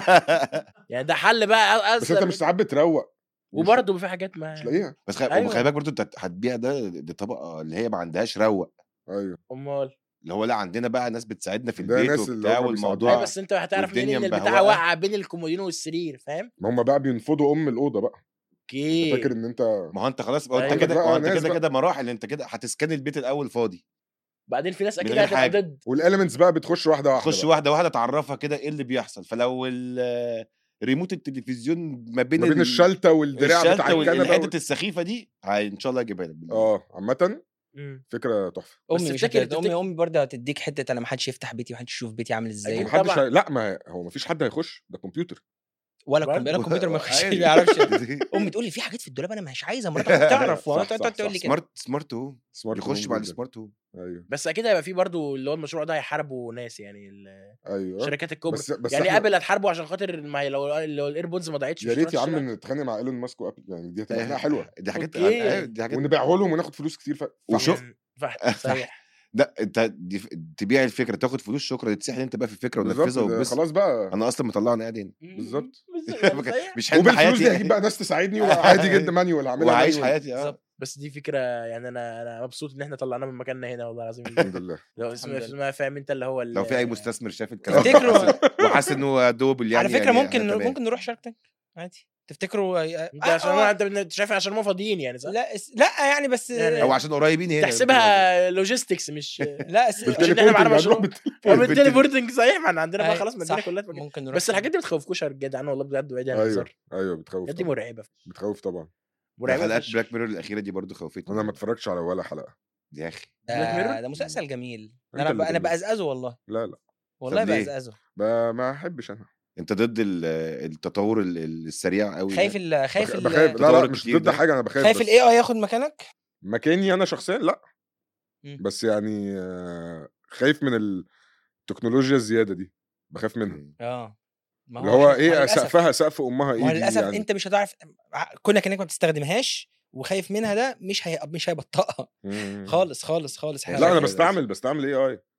يعني ده حل بقى بس اسهل انت مش ساعات بتروق وبرضه في حاجات ما مش لاقيها بس خلي أيوة. أيوة. بالك برضه انت هتبيع ده دي طبقه اللي هي ما عندهاش روق ايوه امال اللي هو لا عندنا بقى ناس بتساعدنا في ده البيت ناس اللي وبتاع هم والموضوع ايوه بس انت هتعرف منين والدنيا ان البتاع مبهوقة. واقعه بين الكومودين والسرير فاهم ما هم بقى بينفضوا ام الاوضه بقى اوكي فاكر ان انت ما هو انت خلاص بقى انت أيوة. كده بقى ما هو انت ناس كده بقى. كده مراحل انت كده هتسكان البيت الاول فاضي بعدين في ناس من اكيد غير هتبقى حاجة. ضد والاليمنتس بقى بتخش واحده واحده تخش بقى. واحده واحده تعرفها كده ايه اللي بيحصل فلو ال- ريموت التلفزيون ما بين ما بين ال- الشلته والدراع بتاع الشلته الكنبه والحته السخيفه دي هاي ان شاء الله اجيبها لك اه عامه مم. فكره تحفه بس امي مش تفتكر- هتد... امي تفتكر- امي برضه هتديك حته انا ما حدش يفتح بيتي ومحدش يشوف بيتي عامل ازاي أكيد. محدش طبعاً. هي... لا ما هو ما فيش حد هيخش ده كمبيوتر ولا برضه. الكمبيوتر الكمبيوتر ما يخش عادي. ما يعرفش امي تقول لي في حاجات في الدولاب انا مش عايزه مراتك ما تعرف صح، وأنا صح، تقعد تقول صح. لي كده سمارت سمارت هوم سمارت يخش هوم مع جداً. السمارت هوم ايوه بس اكيد هيبقى في برضه اللي هو المشروع ده هيحاربوا ناس يعني ال- ايوه الشركات الكبرى بس بس يعني إحنا- ابل هتحاربه عشان خاطر ما هي لو لو الايربودز ما ضاعتش يا مش ريت يا هتعرف عم تشتغل. نتخانق مع ايلون ماسك وابل يعني دي هتبقى حاجه حلوه دي حاجات أوكي. أيوة، دي حاجات ونبيعه لهم وناخد فلوس كتير ف... وشو- فحم. مم. فح- صحيح لا انت دي ف- تبيع الفكره تاخد فلوس شكرا تتسحل انت بقى في الفكره ونفذها بالظبط ده وبس خلاص بقى انا اصلا مطلعنا قاعد هنا بالظبط. بالظبط صحيح. مش حلم وبالفلوس دي حياتي هجيب بقى ناس تساعدني وعادي جدا مانيوال هعملها وعايش مانيوال. حياتي اه بالظبط. بس دي فكره يعني انا انا مبسوط ان احنا طلعناها من مكاننا هنا والله العظيم الحمد لله لو الحمد اسمها لله. اسمها فاهم انت اللي هو ال- لو في اي مستثمر شاف الكلام ده تفتكروا وحاسس- وحاسس ان هو دوبل يعني على فكره يعني ممكن إحنا تمام. ممكن نروح شارك تانك عادي تفتكروا انت عشان آه، انت انت شايف عشان هم فاضيين يعني صح؟ لا اس- لا يعني بس يعني او عشان قريبين هنا تحسبها لوجيستكس مش لا اس- عشان احنا معانا بالتليفون مشروع بالتليفون. بالتلي بوردنج صحيح ما احنا عندنا بقى أي، خلاص مدينه صح، كلها في مكان. ممكن نروح بس الحاجات دي ما بتخوفكوش يا جدعان والله بجد بعيد عن ايوه الهزار ايوه بتخوف الحاجات دي طبعا. مرعبه بتخوف طبعا مرعبه حلقات فشخ. بلاك ميرور الاخيره دي برضو خوفتني انا ما اتفرجتش على ولا حلقه يا اخي Black Mirror؟ ده, ده مسلسل جميل أنت انا ب... اللي انا جميل. بأزأزه والله لا لا والله طب ليه؟ بأزأزه ب- ما احبش انا انت ضد ال- التطور ال- السريع قوي خايف ال... خايف بخ- ال... بخاف لا التطور لا مش الكتير ضد ده. حاجه انا بخاف خايف بس الاي اي ياخد مكانك مكاني انا شخصيا لا مم. بس يعني آه، خايف من التكنولوجيا الزياده دي بخاف منها اه ما اللي هو ما ايه للأسف- سقفها سقف امها ما ايه هو دي للاسف يعني انت مش هتعرف ع- كونك انك ما بتستخدمهاش وخايف منها ده مش هي... مش هيبطئها مم. خالص خالص خالص لا، لا انا حاجة. بستعمل بستعمل اي اي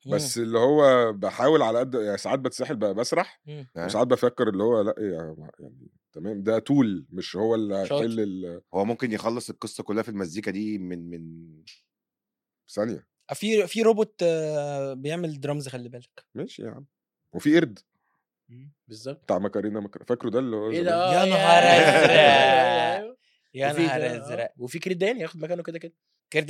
بس اللي هو بحاول على قد يعني ساعات بتسحل بقى بسرح مم. ها؟ وساعات بفكر اللي هو لا إيه يعني تمام ده تول مش هو اللي شاطر. هيحل ال- هو ممكن يخلص القصه كلها في المزيكا دي من من ثانيه في في روبوت آه، بيعمل درامز خلي بالك ماشي يا عم وفي قرد مم، بالظبط بتاع ماكارينا مكر... فاكره ده اللي هو ايه زمان؟ ده يا آه، نهار أيوة، أزرق. أيوة، أيوة. يا وفي نهار ده، آه. ازرق وفي كريدان ياخد مكانه كده كده كرد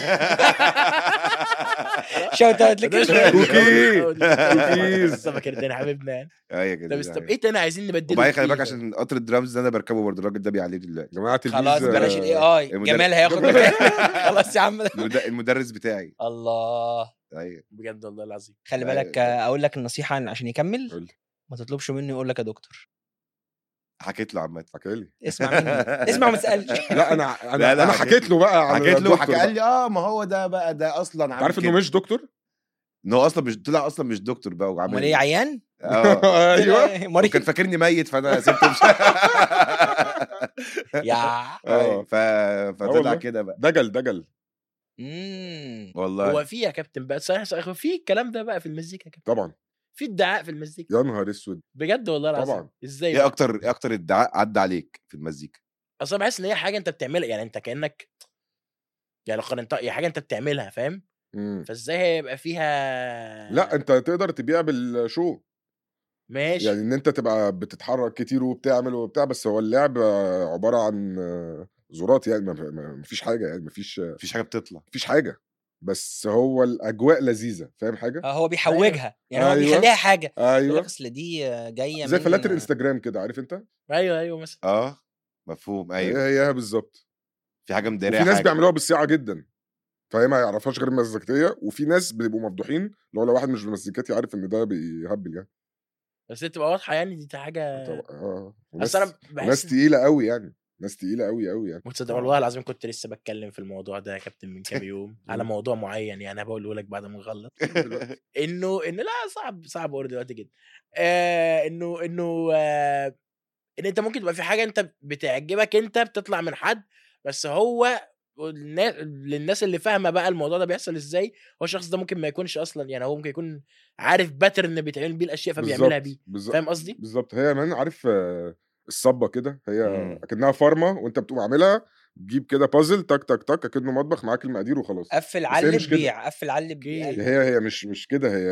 شوت اوت لك كوكي. كوكيز مصطفى كردان حبيبنا يعني ايوه كده طب طب ايه تاني عايزين نبدله وبعدين خلي بالك بإيه؟ عشان قطر الدرامز ده انا بركبه برضه الراجل ده بيعلمني دلوقتي يا جماعه تلميذ خلاص بلاش آه، الاي اي المدرب- جمال هياخد مكان خلاص يا عم المد- المدرس بتاعي الله ايوه بجد والله العظيم خلي أيوة. بالك آه، اقول لك النصيحه عن- عشان يكمل قول لي. ما تطلبش منه يقول لك يا دكتور حكيت له عامه حكى لي اسمع مني اسمع وما تسالش لا انا انا لا، لا، انا حكيت- حكيت له بقى على حكيت له الدكتور حكى بقى. قال لي اه ما هو ده بقى ده اصلا أنت عارف انه كده. مش دكتور ان هو اصلا مش طلع اصلا مش دكتور بقى وعامل امال ايه عيان؟ اه ايوه مريض وكان فاكرني ميت فانا سبته مش يا أيوة، ف... فطلع والله. كده بقى دجل دجل مم. والله هو في يا كابتن بقى صحيح صحيح في الكلام ده بقى في المزيكا يا كابتن طبعا في ادعاء في المزيكا يا نهار اسود بجد والله العظيم طبعا. ازاي ايه بقى؟ اكتر ايه اكتر ادعاء عدى عليك في المزيكا اصلا بحس ان هي حاجه انت بتعملها يعني انت كانك يعني لو قارنتها هي حاجه انت بتعملها فاهم مم. فازاي هيبقى فيها لا انت تقدر تبيع بالشو ماشي يعني ان انت تبقى بتتحرك كتير وبتعمل وبتاع بس هو اللعب عباره عن زورات يعني ما- ما ما فيش حاجه يعني ما فيش مفيش حاجه بتطلع فيش حاجه بس هو الاجواء لذيذه فاهم حاجه آه، هو بيحوجها يعني هو أيوة. بيخليها حاجه يقول لك ايوه اصل دي آه، جايه زي من فلاتر انستجرام كده عارف انت ايوه ايوه مثلا اه مفهوم ايوه هي هي بالظبط في حاجه مداريه وفي ناس حاجة. بيعملوها بالساعه جدا فهي ما يعرفهاش غير المزيكاتيه وفي ناس بيبقوا مفضوحين اللي هو لو واحد مش مزيكاتي عارف ان ده بيهبل يعني بس هي تبقى واضحه يعني دي حاجه طبعا اه بس وناس, انا وناس بحس تقيله قوي يعني ناس تقيله قوي قوي يعني متصدق والله العظيم كنت لسه بتكلم في الموضوع ده يا كابتن من كام يوم على مم. موضوع معين يعني بقوله لك بعد ما نغلط انه انه لا صعب صعب اقول دلوقتي جدا آه انه انه آه ان انت ممكن تبقى في حاجه انت بتعجبك انت بتطلع من حد بس هو والنا- للناس اللي فاهمه بقى الموضوع ده بيحصل ازاي هو الشخص ده ممكن ما يكونش اصلا يعني هو ممكن يكون عارف باترن بيتعمل بيه الاشياء فبيعملها بيه بالظبط فاهم قصدي؟ بالظبط هي من عارف آه، الصبه كده هي مم. اكنها فارما وانت بتقوم عاملها تجيب كده بازل تك تك تك اكنه مطبخ معاك المقادير وخلاص قفل هي علب مش كده. بيع قفل علب بيع أوكي. هي هي مش مش كده هي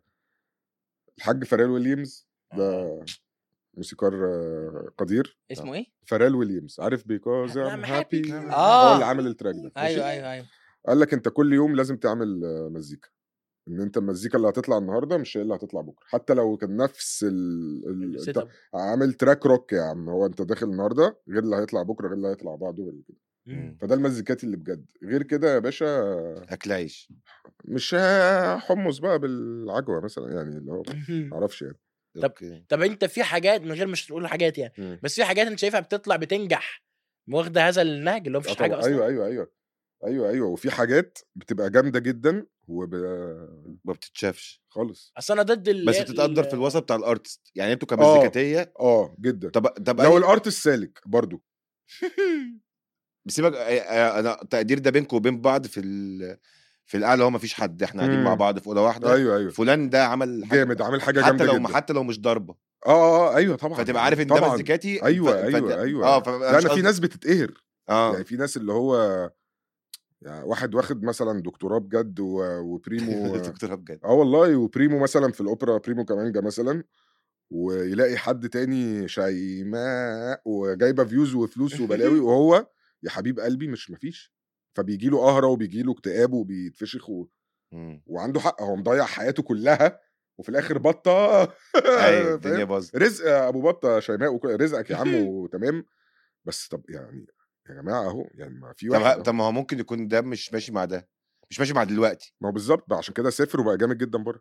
الحاج فريل ويليامز ده آه. موسيقار آه، قدير اسمه ايه؟ فريل ويليامز عارف بيكوز I'm ام happy. هابي آه. هو اللي عامل التراك ده ماشي؟ ايوه ايوه ايوه قال لك انت كل يوم لازم تعمل آه، مزيكا ان انت المزيكا اللي هتطلع النهارده مش هي اللي هتطلع بكره حتى لو كان نفس ال... ال... السيت انت اب عامل تراك روك يا عم هو انت داخل النهارده غير اللي هيطلع بكره غير اللي هيطلع بعده غير كده مم. فده المزيكاتي اللي بجد غير كده يا باشا اكل عيش مش حمص بقى بالعجوه مثلا يعني اللي هو معرفش يعني طب- أوكي. طب انت في حاجات من غير مش تقول حاجات يعني مم. بس في حاجات انت شايفها بتطلع بتنجح واخده هذا النهج اللي هو آه مفيش طبعا. حاجه اصلا ايوه ايوه ايوه ايوه ايوه وفي حاجات بتبقى جامده جدا وب... ما بتتشافش خالص اصل انا ضد ال بس بتتقدر في الوسط بتاع الارتست يعني انتوا آه. كمزيكاتيه اه جدا طب طب لو أي- الارتست سالك برضو بسيبك آه، آه، انا التقدير ده بينكم وبين بعض في ال... في القعده هو ما فيش حد احنا قاعدين مع مم. بعض في اوضه واحده ايوه ايوه فلان ده عمل حاجة- جامد عامل حاجه حتى جامده لو جدا حتى لو مش ضربه اه اه ايوه طبعا فتبقى عارف ان ده طبعا مزيكاتي ايوه ف- فت- ايوه ايوه اه فأنا لا مش انا في قصدي- ناس بتتقهر اه يعني في ناس اللي هو يعني واحد واخد مثلا دكتوراه بجد و- وبريمو دكتوراه بجد اه والله وبريمو مثلا في الاوبرا بريمو كمانجا مثلا ويلاقي حد تاني شيماء وجايبه فيوز وفلوس وبلاوي وهو يا حبيب قلبي مش مفيش فبيجي له قهره وبيجي له اكتئاب وبيتفشخ و... مم. وعنده حق هو مضيع حياته كلها وفي الاخر بطه ايوه الدنيا فاهم؟ باظت رزق يا ابو بطه شيماء وكل رزقك يا عم وتمام بس طب يعني يا جماعه اهو يعني ما في طب واحد ه- أهو. طب ما هو ممكن يكون ده مش ماشي مع ده مش ماشي مع دلوقتي ما هو بالظبط بقى عشان كده سافر وبقى جامد جدا بره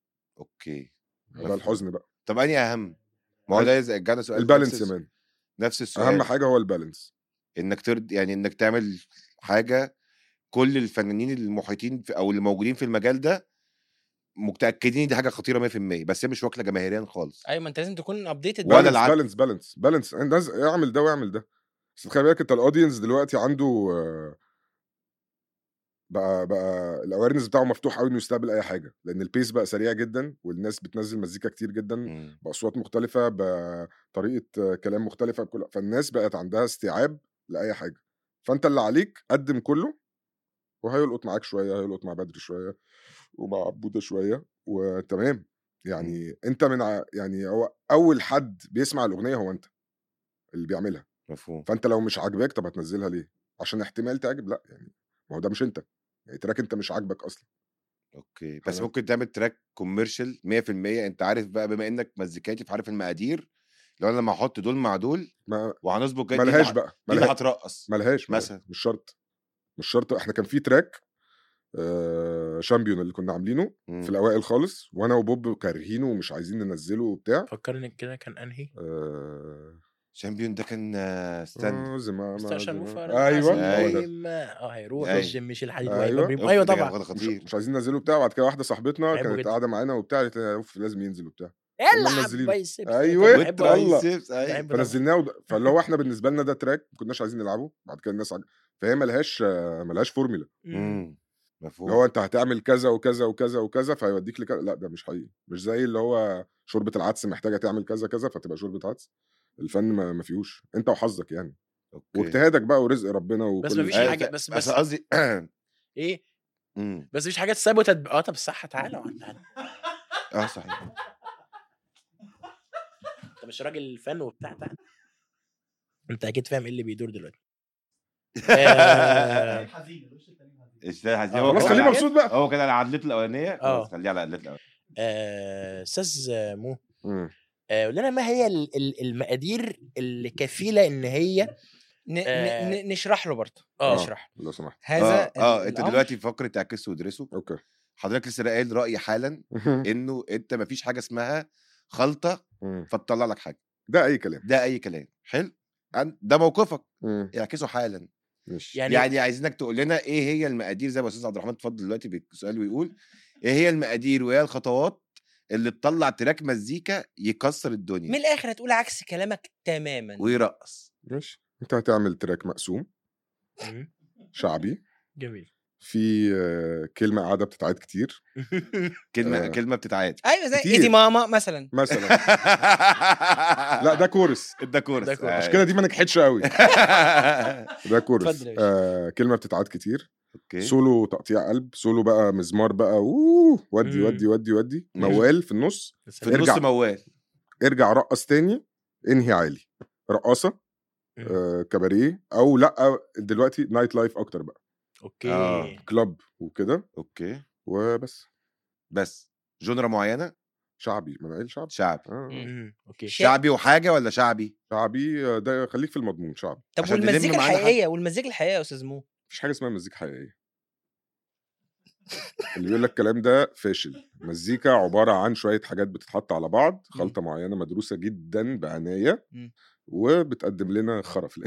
اوكي ده الحزن بقى طب انهي اهم ما هو ده زي- جانا سؤال البالانس نفس يا الس- مان نفس السؤال اهم حاجه هو البالانس انك ترد يعني انك تعمل حاجه كل الفنانين المحيطين في او اللي موجودين في المجال ده متاكدين دي حاجه خطيره 100% بس هي مش واكله جماهيريا خالص ايوه ما انت لازم تكون ابديتد ولا بالانس العكس. بالانس بالانس بالانس الناس اعمل ده واعمل ده بس خلي بالك انت الاودينس دلوقتي عنده آه، بقى بقى الاويرنس بتاعه مفتوح قوي انه يستقبل اي حاجه لان البيس بقى سريع جدا والناس بتنزل مزيكا كتير جدا مم. باصوات مختلفه بطريقه كلام مختلفه بكل فالناس بقت عندها استيعاب لاي حاجه فانت اللي عليك قدم كله وهيلقط معاك شويه هيلقط مع بدر شويه ومع عبوده شويه وتمام يعني انت من ع... يعني هو اول حد بيسمع الاغنيه هو انت اللي بيعملها مفهوم فانت لو مش عاجباك طب هتنزلها ليه عشان احتمال تعجب لا يعني ما هو ده مش انت يعني تراك انت مش عاجبك اصلا اوكي بس فأنا- ممكن تعمل تراك كوميرشال 100% انت عارف بقى بما انك مزيكاتي فعارف المقادير لو انا لما احط دول مع دول ما وهنظبط كده دي اللي ملهاش ه- بقى دي اللي ملهاش هترقص ملهاش مثلا. مثلا مش شرط مش شرط احنا كان في تراك آه شامبيون اللي كنا عاملينه مم. في الاوائل خالص وانا وبوب كارهينه ومش عايزين ننزله وبتاع فكرني كده كان انهي آه شامبيون ده كان آه، استنى آه، زمامة مستشفى زمامة. المفرد ايوه أيوة. هو ده. اه هيروح أيوة. الجيم مش الحديد أيوة. وهيبقى بريم. أوف، ايوه ده كان طبعا غلط مش, خطير مش عايزين ننزله بتاع بعد كده واحده صاحبتنا بحبه كانت جدا. قاعده معانا وبتاع قالت لي اوف لازم ينزل وبتاع قلنا العب منزلينه. بايسبس أيوة. بحبه أوي. والله. والترايسبس، أيوة. بحبه طبعا. فنزلناه ود... فاللي هو احنا بالنسبه لنا ده تراك ما كناش عايزين نلعبه بعد كده الناس عج... فهي ملهاش آه، ملهاش فورمولا مم. مم. مفهوم اللي هو انت هتعمل كذا وكذا وكذا وكذا فيوديك لكذا لا ده مش حقيقي مش زي اللي هو شوربه العدس محتاجه تعمل كذا كذا فتبقى شوربه عدس الفن ما ما فيهوش انت وحظك يعني اوكي واجتهادك بقى ورزق ربنا وكل بس مفيش أيوة، حاجة- ف- بس- بس بس- قصدي ايه مم. بس مفيش حاجه تسيب وتتب... اه طب صح تعالى تعالى اه صحيح انت مش راجل فن وبتاع تعالى انت اكيد فاهم ايه اللي بيدور دلوقتي آه، حزين الوش التاني حزين اشتغل عايزين آه، هو خلاص كان خليه على- مبسوط بقى هو كان على عدلته الاولانيه آه. خلاص خليه على عدلته الاولانيه آه، استاذ مو مم. آه، قول لنا ما هي ال- ال- المقادير اللي كفيله ان هي ن... آه. ن... ن... نشرح له برضه اه نشرح لو سمحت هذا اه, آه انت الأمر- دلوقتي في فقره اعكسوا وادرسوا اوكي حضرتك لسه قايل راي حالا انه انت مفيش حاجه اسمها خلطه مم. فتطلع لك حاجه ده اي كلام ده اي كلام حلو أن- ده موقفك مم. اعكسه حالا ماشي يعني, يعني, يعني عايزينك تقول لنا ايه هي المقادير زي ما استاذ عبد الرحمن اتفضل دلوقتي بالسؤال ويقول ايه هي المقادير وايه الخطوات اللي تطلع تراك مزيكا يكسر الدنيا من الاخر هتقول عكس كلامك تماما ويرقص ماشي انت هتعمل تراك مقسوم مم. شعبي جميل في آه، كلمه قاعده بتتعاد كتير كلمه آه. كلمه بتتعاد ايوه زي كتير. ايدي ماما مثلا مثلا لا ده كورس ده كورس ده كورس. المشكله دي ما نجحتش قوي ده كورس اتفضل يا باشا. آه كلمه بتتعاد كتير اوكي سولو تقطيع قلب سولو بقى مزمار بقى اوه ودي مم. ودي ودي ودي مم. موال في النص في النص ارجع. موال ارجع رقص تاني انهي عالي رقاصه مم. آه كباريه او لا دلوقتي نايت لايف اكتر بقى اوكي آه. كلاب وكده اوكي وبس بس جونرا معينه شعبي ما انا قايل شعبي شعب آه. مم. اوكي شعبي وحاجه ولا شعبي شعبي آه، ده خليك في المضمون شعبي طب عشان نلم والمزيكا معانا حد. الحقيقيه والمزيكا الحقيقيه يا استاذ مو مفيش حاجه اسمها مزيكا حقيقيه اللي بيقول لك الكلام ده فاشل مزيكا عباره عن شويه حاجات بتتحط على بعض خلطه معينه مدروسه جدا بعنايه مم. وبتقدم لنا خرف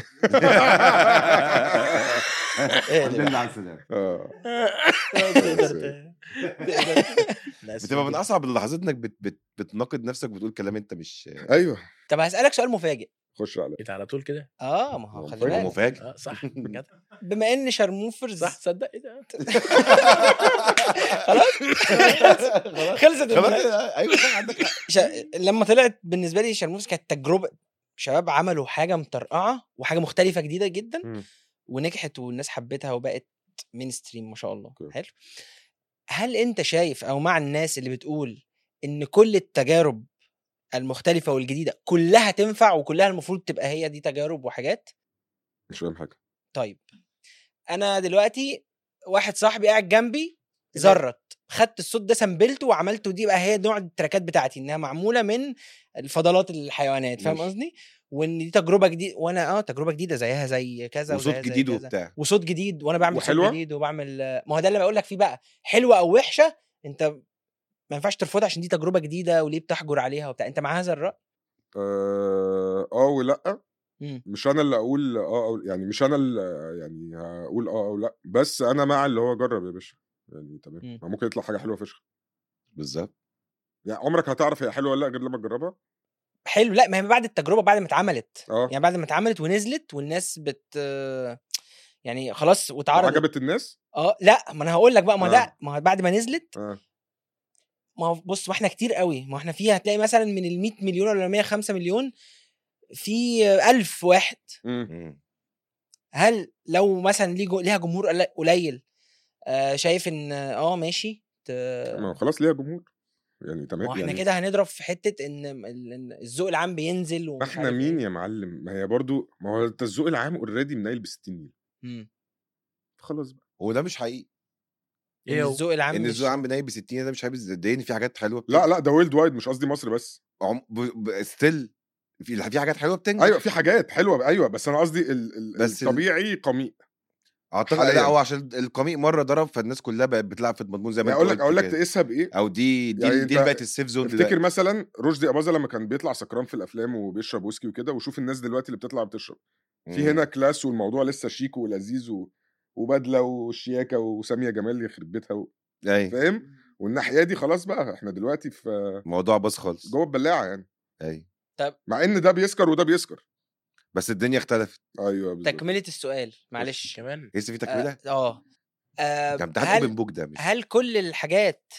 إيه الحمد ده؟ لله على السلامه آه. تقدر- تقدر- ناس بتبقى من جدا. اصعب اللحظات انك بت بت بتناقض نفسك بتقول كلام انت مش ايوه طب هسالك سؤال مفاجئ خش على إيه ده على طول كده اه ما هو هو خلي مفاجئ. هو بالك مفاجئ اه صح جدع بما ان شرموفرز صح تصدق ايه ده خلاص خلصت خلاص المناقشة. ايوه صح عندك حق. ش... لما طلعت بالنسبه لي شرموفرز كانت تجربه شباب عملوا حاجه مطرقعه وحاجه مختلفه جديده جدا مم. ونجحت والناس حبتها وبقت مين ستريم ما شاء الله أوكي. حلو هل انت شايف او مع الناس اللي بتقول ان كل التجارب المختلفه والجديده كلها تنفع وكلها المفروض تبقى هي دي تجارب وحاجات مش فاهم حاجه طيب انا دلوقتي واحد صاحبي قاعد جنبي زرت خدت الصوت ده سمبلته وعملته دي بقى هي نوع التراكات بتاعتي انها معموله من الفضلات الحيوانات فاهم ماشي. قصدي وان دي تجربه جديده وانا اه تجربه جديده زيها زي كذا وصوت وزيها زي جديد كذا. وبتاع وصوت جديد وانا بعمل وحلوة؟ صوت جديد وبعمل ما هو ده اللي بقول لك فيه بقى حلوه او وحشه انت ما ينفعش ترفضها عشان دي تجربه جديده وليه بتحجر عليها وبتاع انت مع هذا الراي اه آه ولا مم. مش انا اللي اقول اه او يعني مش انا اللي يعني هقول اه او لا بس انا مع اللي هو جرب يا باشا يعني تمام مم. ما ممكن يطلع حاجه حلوه فشخ بالظبط يعني عمرك هتعرف هي حلوه ولا لا غير لما تجربها حلو لا ما هي بعد التجربه بعد ما اتعملت اه يعني بعد ما اتعملت ونزلت والناس بت يعني خلاص واتعرضت عجبت الناس اه لا ما انا هقول لك بقى ما آه. ده ما هو بعد ما نزلت آه. ما هو بص ما احنا كتير قوي ما احنا فيها هتلاقي مثلا من ال 100 مليون ولا 105 مليون في 1000 واحد مم. مم. هل لو مثلا ليه جو- ليها جمهور قل- قليل آه شايف ان اه ماشي ت- ما هو خلاص ليها جمهور يعني ما تمام هو احنا يعني كده هنضرب في حته ان ال- إن الذوق العام بينزل ما ومش احنا عارف مين إيه. يا معلم ما هي برضو ما هو انت الذوق العام اوريدي منيل ب 60 نيل مم. خلاص بقى وده مش حقيقي إن ايه هو؟ الذوق العام ان مش- الذوق عام بنايب ب 60 ده مش حابب صدقني في حاجات حلوه لا لا ده ويلد وايد مش قصدي مصر بس عم... ب... ب... ستيل في في حاجات حلوه بتنجح ايوه في حاجات حلوه ايوه بس انا قصدي ال... ال... بس ال- الطبيعي قميء اعتقد حالياً. لا هو عشان القميء مره ضرب فالناس كلها بقت بتلعب في المضمون زي ما يعني انت اقول لك قلت اقول لك كده. تقيسها بايه او دي دي, يعني يعني دي أنت اللي بقت السيف زون افتكر دلوقتي. مثلا رشدي اباظه لما كان بيطلع سكران في الافلام وبيشرب ويسكي وكده وشوف الناس دلوقتي اللي بتطلع بتشرب في مم. هنا كلاس والموضوع لسه شيك ولذيذ و... وبدله وشياكه وساميه جمال يخرب بيتها و... اي فاهم والناحيه دي خلاص بقى احنا دلوقتي في موضوع باظ خالص جوه البلاعه يعني اي مع ان ده بيسكر وده بيسكر بس الدنيا اختلفت ايوه بالظبط تكمله السؤال معلش كمان لسه في تكمله اه اه آه، ده امتحان هل اوبن بوك ده مش هل كل الحاجات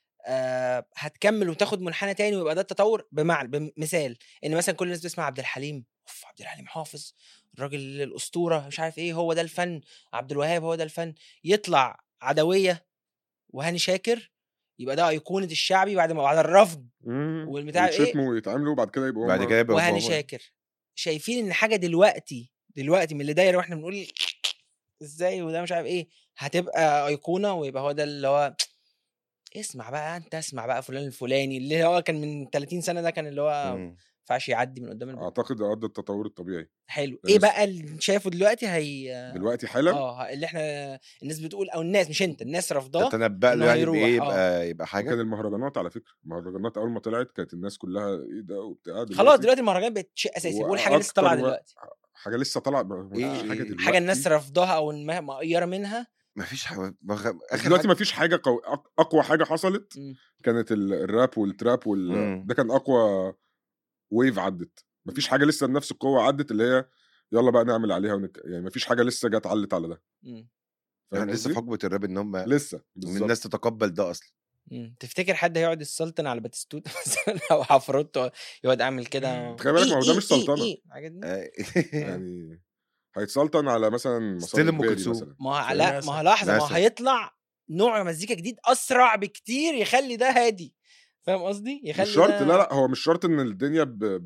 آه هتكمل وتاخد منحنى تاني ويبقى ده التطور بمعنى بمثال ان مثلا كل الناس بتسمع عبد الحليم اوف عبد الحليم حافظ الراجل الاسطوره مش عارف ايه هو ده الفن عبد الوهاب هو ده الفن يطلع عدويه وهاني شاكر يبقى ده ايقونه الشعبي بعد ما بعد الرفض مم. والبتاع إيه؟ ويتشتموا ويتعاملوا وبعد كده يبقوا بعد هم- كده يبقى وهاني بابا. شاكر شايفين ان حاجه دلوقتي دلوقتي من اللي داير واحنا بنقول ازاي وده مش عارف ايه هتبقى ايقونه ويبقى هو ده اللي هو اسمع بقى انت اسمع بقى فلان الفلاني اللي هو كان من 30 سنه ده كان اللي هو ما مم. ينفعش يعدي من قدام الباب اعتقد اه ده التطور الطبيعي حلو ده ايه لسه. بقى اللي شايفه دلوقتي هي دلوقتي حالا اه اللي احنا الناس بتقول او الناس مش انت الناس رافضاه تتنبأ إنه له يعني هيروح، بايه آه. يبقى يبقى كان حاجه المهرجانات على فكره المهرجانات اول ما طلعت كانت الناس كلها ايه ده وبتاع خلاص دلوقتي المهرجانات بقت شيء اساسي بقول حاجه لسه طالعه وأكتر وقت- دلوقتي حاجه لسه طالعه ما- ما إيه فيش حاجه إيه. دلوقتي حاجه الناس رافضاها او ما- مقيره منها مفيش حاجه مغ... اخر دلوقتي حاجة... ما فيش حاجه قو... أق- اقوى حاجه حصلت مم. كانت ال- الراب والتراب وال... مم. ده كان اقوى ويف عدت ما فيش حاجه لسه بنفس القوه عدت اللي هي يلا بقى نعمل عليها ونك... يعني ما فيش حاجه لسه جت علت على ده مم. فاهم يعني لسه قصدي؟ في حقبه الراب ان هم لسه ان بالظبط الناس تتقبل ده اصلا مم. تفتكر حد هيقعد السلطن على باتيستوتا مثلا او حفروتو يقعد عامل كده خلي بالك، ما هو ده مش سلطنة. الحاجات دي آه. يعني هيتسلطن على مثلا مسار ستيل أم إجباري كلثوم. مثلا ما هو فاهم؟ لا ما هو لحظه ما هو مثلا. هيطلع نوع مزيكا جديد اسرع بكتير يخلي ده هادي فاهم قصدي يخلي مش شرط ده... لا لا هو مش شرط ان الدنيا ب... ب...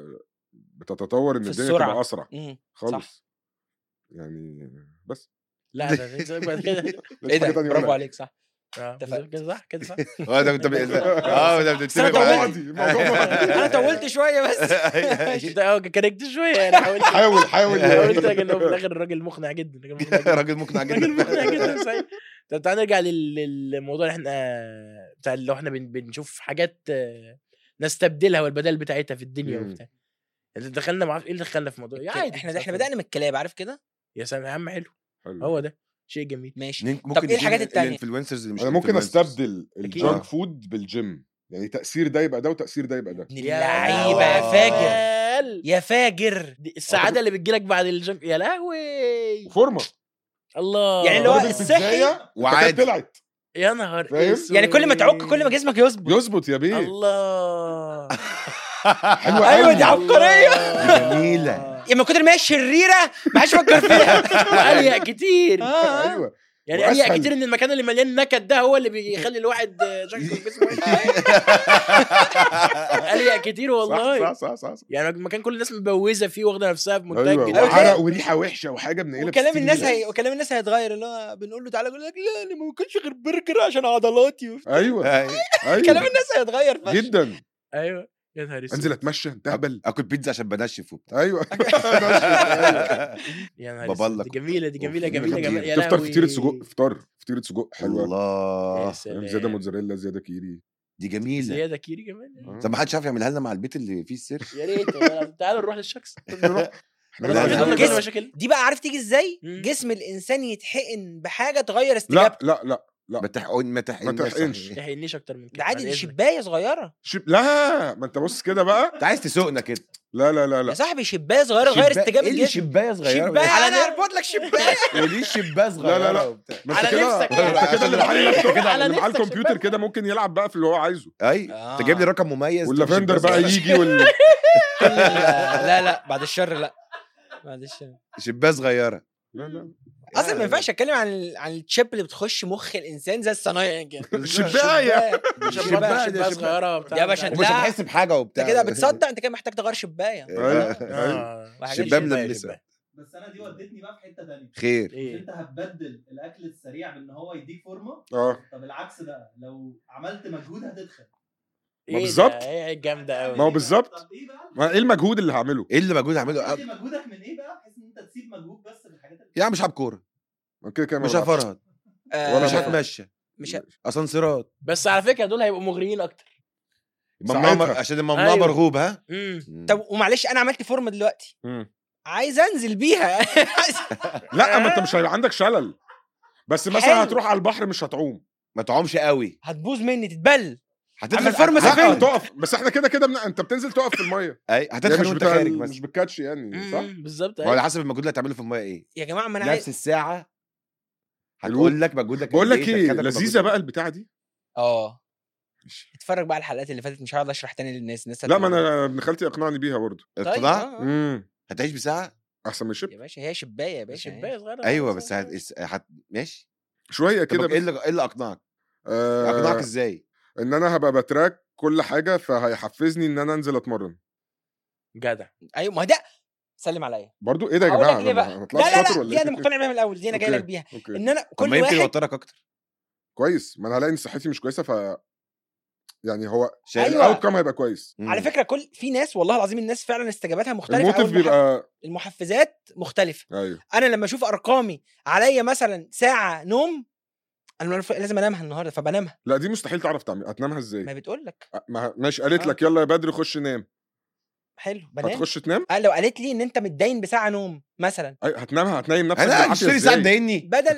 بتتطور ان في الدنيا السرعة. تبقى اسرع مم. خالص يعني بس لا ده ده- بعد كده ايه ده حاجة تانية برافو أقولها. عليك صح آه، اتفقت. كده صح كده صح اه ده انت ب- اه ده بس أنا بتتفق معايا طولت. الموضوع معدي. انا طولت شويه بس ده اه كاركت شويه انا حاولت حاول حاول حاولت لكن هو في الاخر الراجل مقنع جدا الراجل مقنع جدا راجل مقنع راجل مقنع جدا جدا صحيح طب تعال نرجع لل- للموضوع اللي احنا بتاع اللي احنا بن- بنشوف حاجات آه، نستبدلها والبدائل بتاعتها في الدنيا مم. وبتاع اللي دخلنا معرفش ايه اللي دخلنا في الموضوع عادي احنا احنا بدانا من الكلاب عارف كده يا سلام يا عم حلو حلو. هو ده شيء جميل ماشي ممكن طب ايه الحاجات التانية؟ الانفلونسرز اللي مش انا ممكن influencers. استبدل آه. الجانك فود بالجيم يعني تاثير ده يبقى ده وتاثير ده يبقى ده ابن اللعيبه يا آه. فاجر يا فاجر دي السعاده اللي بتجيلك بعد الجنك يا لهوي فورمه الله يعني اللي هو ضربت الصحي البداية، وعادي. فكانت طلعت يا نهار فاهم؟ اسود. يعني كل ما تعك كل ما جسمك يظبط يظبط يا بيه الله حلوه أيوة، قوي. دي عبقرية. جميلة. يا من كتر ما هي شريره ما حدش فكر فيها وأليق كتير آه. ايوه يعني أليق وأسهل. كتير ان المكان اللي مليان نكد ده هو اللي بيخلي الواحد آه، شكله جسمه وحش. أليق كتير والله صح صح صح, صح. يعني مكان كل الناس مبوزه فيه واخده نفسها في منتج ايوه كده. وحرق وريحه وحشه وحاجه بنقلب وكلام الناس هي وكلام الناس هيتغير اللي هو بنقول له تعالى يقول لك لا انا ما باكلش غير برجر عشان عضلاتي وبتاع. ايوه أي. كلام ايوه الناس هيتغير فشخ. جدا ايوه يا نهار اسود انزل اتمشى تهبل اكل بيتزا عشان بنشف وبتاع ايوه يا نهار ببلق. اسود دي جميله دي جميله أوف، جميله خطير. جميله يا تفطر لهوي. فطيره سجق فطار فطيره سجق حلوه يا الله سلام. زياده موتزاريلا زياده كيري دي جميله زياده كيري كمان آه. طب ما حدش عارف يعملها لنا مع البيت اللي فيه السر يا ريت والله. تعالوا نروح للشكس احنا لا، بس لا، عايزين لا، نقول جسم. كده. مشاكل دي بقى عارف تيجي ازاي مم. جسم الانسان يتحقن بحاجه تغير لا استجابته لا لا لا. ما تحقن ما تحقن ما تحقنش. ما يحينيش اكتر من كده ده عادي بعد دي إذنك. شبايه صغيره شب... لا ما انت بص كده بقى انت عايز تسوقنا كده لا لا لا يا لا صاحبي شبايه صغيره غير شباك- استجابه ايه اللي الجسم شبايه صغيره شبايه على انا اربط لك شبايه وليه شبايه صغيره لا، لا. وبتاع. ما على انت كده نفسك انت يعني. كده اللي معاه اللابتوب على اللي معاه نفسك الكمبيوتر شباك. كده ممكن يلعب بقى في اللي هو عايزه اي آه. تجيب لي رقم مميز واللافندر شباية بقى صغيرة. يجي وال كل ال- لا لا بعد الشر لا بعد الشر شبايه صغيره لا لا اصلا ما ينفعش اتكلم عن ال- عن الشيب اللي بتخش مخ الانسان زي الصنايع كده الشباية شباك شباك شباك صغيره وبتاع يا باشا مش ومش لا. هتحس بحاجه وبتاع انت كده بتصدق انت كده محتاج تغير شبايه أيوة. عارف. آه. وحاجات شباب شباك. ملمسة. شباك. بس انا دي ودتني بقى في حته تانيه خير ايه انت هتبدل الاكل السريع بان هو يديك فورمه اه طب العكس بقى لو عملت مجهود هتدخل ما إيه بالظبط. ده؟ ايه الجامده قوي ما هو بالظبط. طب ايه بقى ما ايه المجهود اللي هعمله ايه اللي موجود اعمله قول لي مجهودك من ايه بقى بحيث ان انت تسيب مجهود بس في الحاجات اللي يا عم مش هلعب كوره ما كده كده ما مش بلعبش. هفرهد آه، ولا مش بفرق. هتمشى مش ه- اسانسيرات بس على فكره دول هيبقوا مغريين اكتر ممنوع ساعتها. عشان الممنوع أيوة. مرغوب ها امم طب ومعلش انا عملت فورمه دلوقتي مم. عايز انزل بيها عايز- لا ما انت مش هيبقى عندك شلل بس حلو. مثلا هتروح على البحر مش هتعوم ما تعومش قوي هتبوظ مني تتبل هتدخل عامل فورمة هت- سفينة. لا تقف بس احنا كده كده بن... انت بتنزل تقف في الميه اي يعني هتدخل مش وانت بتاع خارج ال- بس مش بالكاتش يعني صح مم، بالظبط ما هو على أيوة. حسب المجهود اللي هتعمله في الميه ايه يا جماعه ما انا نفس عايز الساعه الود- هتقول لك مجهودك بقول قد لك ايه تدخلك لذيذه مجهود. بقى البتاعه دي اه اتفرج بقى على الحلقات اللي فاتت مش هقعد اشرح تاني للناس الناس لا ما هتقول- انا ابن خالتي اقنعني بيها برضه طيب، اقتناع آه، آه. امم هتعيش بساعه احسن من الشيب يا باشا هي شبايه يا باشا شبايه صغيره ايوه بس هت... هت... ماشي شويه كده كده ايه بس. اللي ايه اللي اقنعك؟ اقنعك آه ازاي؟ ان انا هبقى بتراك كل حاجه فهيحفزني ان انا انزل اتمرن جدع ايوه ما ده سلم عليا برضو ايه ده يا هقول جماعه لك ليه أنا بقى ما لا طلعتش لا شاطر لا ولا دي انا ايه مقتنع بيها من الاول دي انا جاي لك أوكي. بيها اوكي ان انا طب كل ما يمكن واحد يوترك اكتر كويس ما انا هلاقي ان صحتي مش كويسه ف يعني هو شايف؟ أيوة. الاوت كام هيبقى كويس مم. على فكره كل في ناس والله العظيم الناس فعلا استجاباتها مختلفه أو الموتيف المحف- بيبقى المحفزات مختلفه ايوه انا لما اشوف ارقامي عليا مثلا ساعه نوم انا المفروض- لازم انامها النهارده فبنامها لا دي مستحيل تعرف تعمل هتنامها ازاي ما بتقول لك أ- ما ماشي قالت آه. لك يلا يا بدر خش نام حلو بنام هتخش تنام آه، لو قالت لي ان انت متدين بساعه نوم مثلا أي هتنامها هتنام نفسك انا بالعافيه اشتري ساعه ازاي تضايقني بدل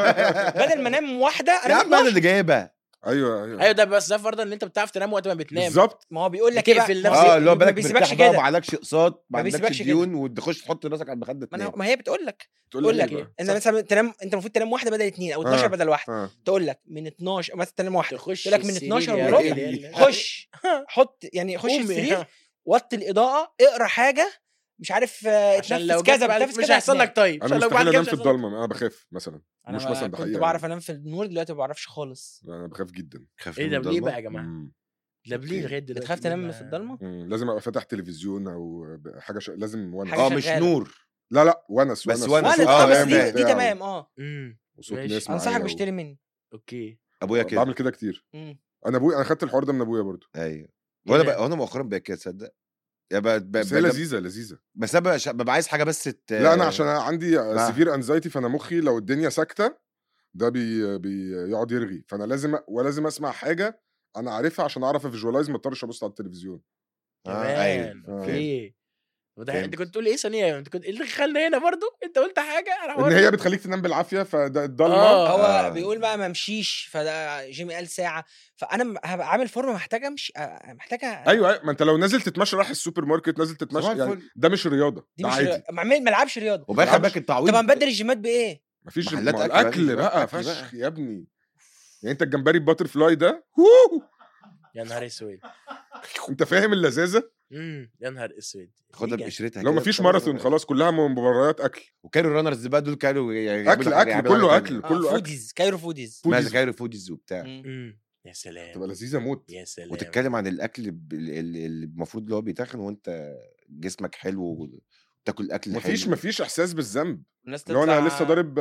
بدل ما انام واحده يا انا عم انا أنام اللي جايبها ايوه ايوه ايوه ده بس ده فرضا ان انت بتعرف تنام وقت ما بتنام بالظبط ما هو بيقول لك ايه بقى بتقفل ما هو نفسك. بي- اه اللي هو ما بالك بيسيبكش مرتاح بقى كده ما عليكش اقساط ما ما عندكش بيسيبكش كده. ديون وتخش تحط راسك على المخده ما, أنا تنام ما هي بتقول لك تقول تقول لك لك إيه ايه بقى؟ ان مثلا تنام انت المفروض تنام واحده بدل اثنين او 12 آه. بدل واحده آه. تقول لك من 12 مثلا تنام واحده تخش تقول لك من السرير 12 يا وربع ليل. خش حط يعني خش قومي. السرير وطي الاضاءه اقرا حاجه مش عارف آه، عشان اتنفس لو كذا كذا بتنفس مش كذا هيحصل هتنام. لك طيب انا عشان لو بعد مستحيل كده انام مش في هيحصل لك- الضلمه انا بخاف مثلا انا مش ما مثلا ده كنت حقيقه بعرف يعني. انام في النور دلوقتي ما بعرفش خالص انا بخاف جدا خاف ايه من ده ليه الضلمة؟ بقى يا جماعه؟ مم. ده ليه لغايه دلوقتي بتخاف ليه تنام ما- في الضلمه مم. لازم ابقى فاتح تلفزيون او ب- حاجه ش... لازم ونس حاجة اه مش شغالة. نور لا لا ونس بس ونس ونس. وانا آه، اه بس فاهم، دي, فاهم. دي تمام اه امم وصوت ماشي. ناس انصحك معايا و- بشتري مني اوكي ابويا كده بعمل كده كتير مم. انا ابويا انا خدت الحوار ده من ابويا برضو ايوه وانا كده. بقى انا مؤخرا بقى كده تصدق يا بقى بقى بس هي لذيذه لذيذه بس انا بقى- ببقى عايز حاجه بس ت... لا انا عشان أنا عندي آه. سيفير انزايتي فانا مخي لو الدنيا ساكته ده بي بيقعد يرغي فانا لازم أ- ولازم اسمع حاجه انا عارفها عشان اعرف افيجوالايز ما اضطرش ابص على التلفزيون آه، كمان ايوه آه. اوكي وده فهمت. انت كنت تقول ايه ثانيه انت كنت ايه اللي خلنا هنا برضو انت قلت حاجه انا ان هقول هي بتخليك تنام بالعافيه فده الضلمه آه. هو آه. بيقول بقى ما امشيش فده جيمي قال ساعه فانا م- هبقى عامل فورمه محتاج امشي آه، محتاجه ايوه أيوة، ما انت لو نازل تتمشى رايح السوبر ماركت نازل تتمشى صباح يعني الفل. ده مش رياضه دي ده مش عادي رياضة. ما أعمل- ما العبش رياضه وبقى خلي معرفش. بالك التعويض طب هنبدل الجيمات بايه؟ مفيش محلات ما هو أكل بقى، الاكل بقى أكل فشخ بقى. يا ابني يعني انت الجمبري الباتر فلاي ده ووو! يا نهار اسود انت فاهم اللذاذه امم يا نهار اسود خدها إيه بقشرتها لو كده مفيش بتاع- ماراثون خلاص كلها مباريات اكل وكانوا الرانرز بقى دول كانوا يعملوا اكل حاجة- اكل يعملوا كله حاجة اكل تانية. آه، كله اكل فوديز كايرو فوديز ماذا فوديز. كايرو فوديز وبتاع مم. امم يا سلام تبقى لذيذه موت يا سلام وتتكلم عن الاكل ب- ال- ال- اللي المفروض اللي هو بيتخن وانت جسمك حلو وتاكل اكل مفيش حلو مفيش احساس بالذنب الناس لو انا تطلع- لسه ضارب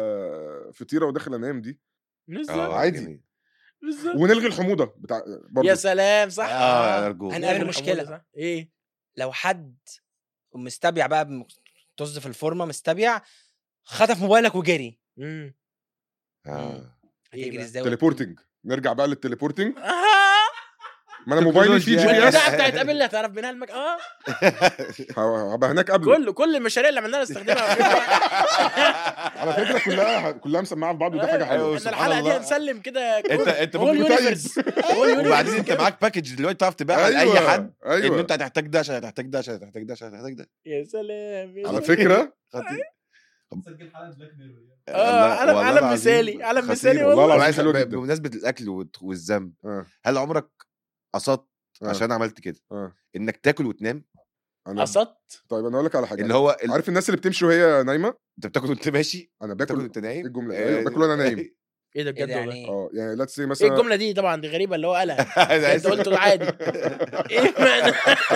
آه، فطيره وداخل انام دي بالظبط آه، عادي. جميل. بالظبط ونلغي الحموضه بتاع برضه يا سلام صح اه ارجوك هنقابل نعمل مشكلة. حموضة، صح؟ ايه لو حد مستبيع بقى بم- طز في الفورمه مستبيع خطف موبايلك وجري امم آه. إيه هتجري بقى؟ ازاي تليبورتنج نرجع بقى للتليبورتنج آه. ما انا موبايلي فيه جي بي تكنولوجيا. اس والبتاعه بتاعت ابل هتعرف منها المك... اه هبقى هناك قبله كل كل المشاريع اللي عملناها نستخدمها على فكره كلها كلها مسمعه في بعض ودي حاجه أيوة، حلوه ان سبحان الحلقه دي الله. هنسلم كده انت انت هو ممكن اليونيفرس هو اليونيفرس وبعدين انت كده. معاك باكج دلوقتي تعرف تبيعها لاي ايوه حد ان ايوه انت هتحتاج ده عشان هتحتاج ده عشان هتحتاج ده عشان هتحتاج ده يا سلام يا على سلام. فكره خطير سجل حلقه بلاك ميرور يعني. اه والله- علم والله علم العظيم مثالي علم خطير. مثالي والله والله العظيم عايز- حلوة ب- جدا. بمناسبه الاكل والت- والذنب آه. هل عمرك قصدت آه. عشان عملت كده آه. انك تاكل وتنام انا قصدت طيب انا اقول لك على حاجه اللي هو ال... عارف الناس اللي بتمشي وهي نايمه انت بتاكل وانت ماشي انا بتاكل باكل وانت نايم إيه الجملة دي؟ أيوة، باكل وأنا نايم. ايه ده ايه بجد ده والله يعني اه يعني ليتس سي ايه مثلا الجمله دي طبعا دي غريبه اللي هو قالها أنا انت آسف. قلت العادي ايه معنى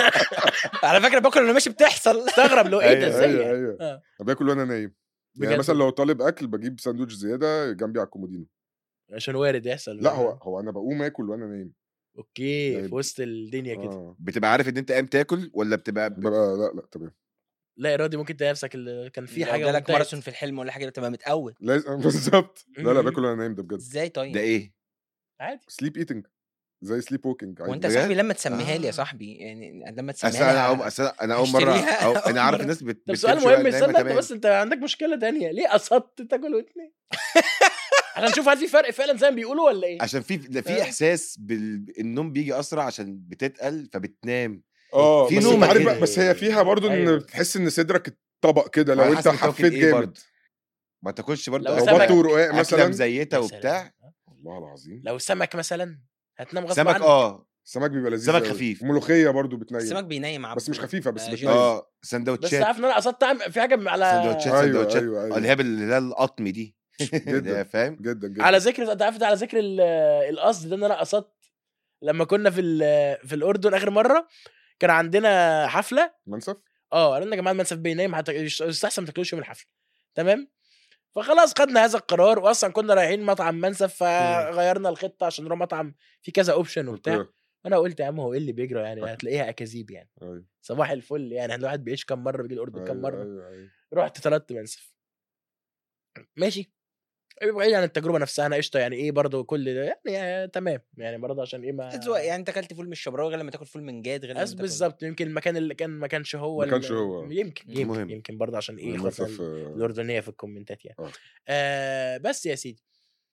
على فكره باكل وانا ماشي بتحصل استغرب لو ايه ده أيوة، ازاي ايوه يعني؟ ايوه آه. أنا باكل وانا نايم يعني بجد مثلا لو طالب اكل بجيب ساندوتش زياده جنبي على الكومودينو عشان وارد يحصل لا هو هو انا بقوم اكل وانا نايم اوكي يعني- في وسط الدنيا كده اه بتبقى عارف ان انت قايم تاكل ولا بتبقى ب... ببقى لا لا تمام لا ارادي ممكن تلاقي نفسك اللي كان في في حاجه جالك وانتهت. ماراثون في الحلم ولا حاجه تبقى متقوي لازم بالظبط لا لا مم. باكل وانا نايم ده بجد ازاي طيب ده ايه؟ عادي سليب ايتنج زي سليب ووكينج وانت بجد؟ يا صاحبي لما تسميها لي يا آه. صاحبي يعني لما اصل تسميها لي انا اول ه- أصل انا اول مره هشتريها أو... أول انا عارف مرة. الناس بت... طب سؤال بتمشي مهم وهي نايمة استنى انت تمام. بس انت عندك مشكله تانية ليه قصدت تاكل وتنام عشان نشوف هل في فرق فعلا زي ما بيقولوا ولا ايه عشان في ده في آه. احساس بال... النوم بيجي اسرع عشان بتتقل فبتنام اه في بس نومة انت عارف كده. بقى بس هي فيها برضو ان أيوة. بتحس ان صدرك اتطبق كده لو على انت حسب بتاكل حفيت إيه جامد برضه. ما تاكلش برضه لو لو سمك. بط ورقاق اكله مثلا مزيته يا وبتاع سلام. والله العظيم لو سمك مثلا هتنام غصب سمك عنك اه السمك بيبقى لذيذ سمك أوي. خفيف. ملوخيه برضو بتنيم السمك بينيم عبد بس مش خفيفه بس آه، بتنيم اه بس سندوتشات عارف ان انا قصدت أعمل- في حاجه على سندوتشات أيوة، سندوتشات أيوة، أيوة. اللي هي بال- اللي هي القطم دي اللي هي فاهم جدا جدا على ذكر انت عارف ده على ذكر ال- القصد ده ان انا قصدت لما كنا في ال- في الاردن اخر مره كان عندنا حفله منسف اه قالوا لنا يا جماعه المنسف بينام حتى يستحسن ما تاكلوش يوم الحفله تمام فخلاص خدنا هذا القرار واصلا كنا رايحين مطعم منسف فغيرنا الخطه عشان نروح مطعم في كذا اوبشن وبتاع أوكي. انا قلت يا عم هو ايه اللي بيجرى يعني هتلاقيها اكاذيب يعني أيوة، صباح الفل يعني الواحد بيعيش كام مره بيجي الاردن كام أيوة، مره أيوة، أيوة. رحت طلبت منسف ماشي بعيد عن التجربه نفسها انا قشطه يعني ايه برضو كل ده يعني آه تمام يعني برضه عشان ايه ما أذواق، يعني انت اكلت فول من الشبراوي غير لما تاكل فول من جاد غير لما أس تاكل بالظبط يمكن المكان اللي كان ما كانش هو ما ال- كانش هو. يمكن يمكن المهم. يمكن برضه عشان ايه منسف خاطر آه، الاردنيه في الكومنتات يعني آه. آه بس يا سيدي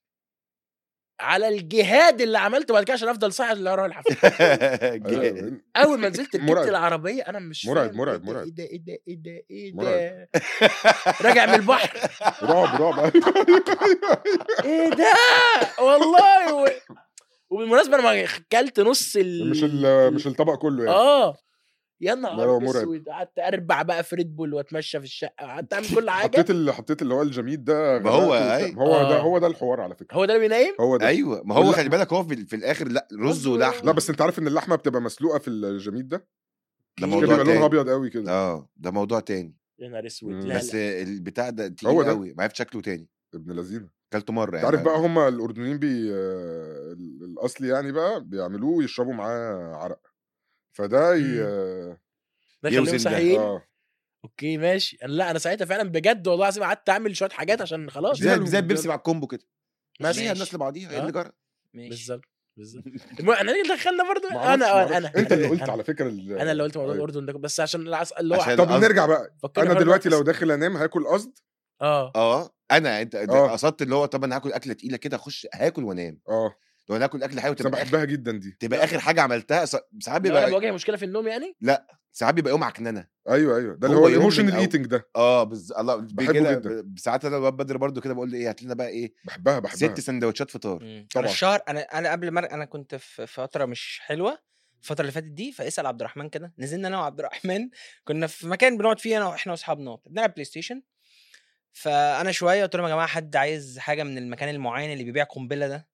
على الجهاد اللي عملته بعد كده عشان افضل صاحي اللي هروح الحفله أيوة. اول ما نزلت ركبت مرعب. العربيه انا مش مرعب، فاهم مرعب، إيه ده- مرعب. ايه ده ايه ده ايه ده ايه مرعب. ده راجع من البحر رعب رعب أيوة. ايه ده والله و... وبالمناسبه انا ما اكلت نص ال... مش ال- مش الطبق كله يعني اه يا لا، هو نهار مرعب. اسود قعدت اربع بقى في ريد بول واتمشى في الشقه قعدت اعمل كل حاجه حطيت اللي حطيت اللي هو الجميد ده ما هو غرقته أي. وبتاع. هو ده آه. هو ده الحوار على فكره هو ده اللي بينام هو ده ايوه ما هو واللحمة. خلي بالك هو في, في الاخر لا رز رز ولحم لا بس انت عارف ان اللحمه بتبقى مسلوقه في الجميد ده ده كده موضوع بيبقى لونها تاني ابيض قوي كده اه ده موضوع تاني يا نهار اسود مم. لا بس لا البتاع ده هو تقيل ده. قوي ما عرفت شكله تاني ابن لذينه اكلته مره انت يعني عارف بقى هم الاردنيين بي آه، الاصلي يعني بقى بيعملوه ويشربوا معاه عرق فده ي... ده يوزن خليهم ده. صحيين اه اوكي ماشي أنا لا انا ساعتها فعلا بجد والله العظيم قعدت اعمل شويه حاجات عشان خلاص زي ماله زي البيبسي بجد. مع الكومبو كده ماشي. ماشي الناس لبعضيها ايه آه. اللي جرى ماشي بالظبط بالظبط المهم احنا ليه دخلنا برضو معرفش- انا معرفش. انا انت اللي قلت أنا- على فكره ال- انا اللي قلت موضوع أيوة. الاردن ده بس عشان العص... اللي هو عشان طب قصد- نرجع بقى فكرني انا حوار دلوقتي لو القصد. داخل انام هاكل قصد اه اه انا انت آه. قصدت اللي هو طب انا هاكل اكله تقيله كده اخش هاكل وانام اه لو انا هاكل اكل حلو بس انا تبقى آخر بحبها جدا دي تبقى اخر حاجه عملتها س- ساعات لو انا بيبقى بواجه مشكله في النوم يعني ساعات بيبقى يوم عكننه ايوه ايوه ده اللي هو هو يوم الايموشنال من أول- ايتنج ده اه بز... الله بي بحبه كده جدا. ب- ساعات انا الواد بدر برضو كده بقول له ايه هات لنا بقى ايه بحبها بحبها ست سندوتشات فطار مم. طبعاً. انا الشهر انا انا قبل ما انا كنت في فتره مش حلوه الفتره اللي فاتت دي فاسال عبد الرحمن كده نزلنا انا وعبد الرحمن كنا في مكان بنقعد فيه انا واحنا واصحابنا وبتاع، بنلعب بلاي ستيشن فانا شويه قلت لهم يا جماعه حد عايز حاجه من المكان المعين اللي بيبيع قنبله ده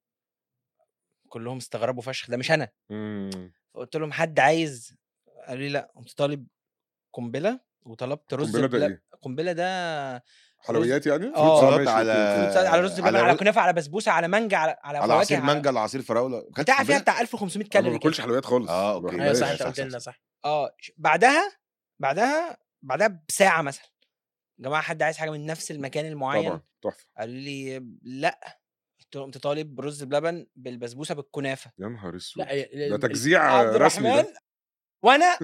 كلهم استغربوا فشخ ده مش انا مم. فقلت لهم حد عايز قالوا لي لا قمت طالب قنبله وطلبت رز قنبلة ده بلا- إيه؟ قنبله ده حلويات يعني آه. فروت سلطة ماشي، على- أوكي، فروت سالاد على رز بلبن على رز- كنافه على بسبوسه على مانجا على على, على عصير فواكه، مانجا على عصير فراوله أكلت بتاع فيها قنبلة؟ بتاع 1500 انا ما كالوري كده. باكلش حلويات خالص آه، ما أوكي. ايوه بحبهاش. صح صح، انت صح، قلت صح، لنا صح. صح اه ش- بعدها بعدها بعدها بساعه مثلا يا جماعه حد عايز حاجه من نفس المكان المعين طبعا تحفه قالوا لي لا قلت له قمت طالب رز بلبن بالبسبوسه بالكنافه يا نهار اسود لا ال- ده ال- تجزيع عبد رسمي الرحمن ده وانا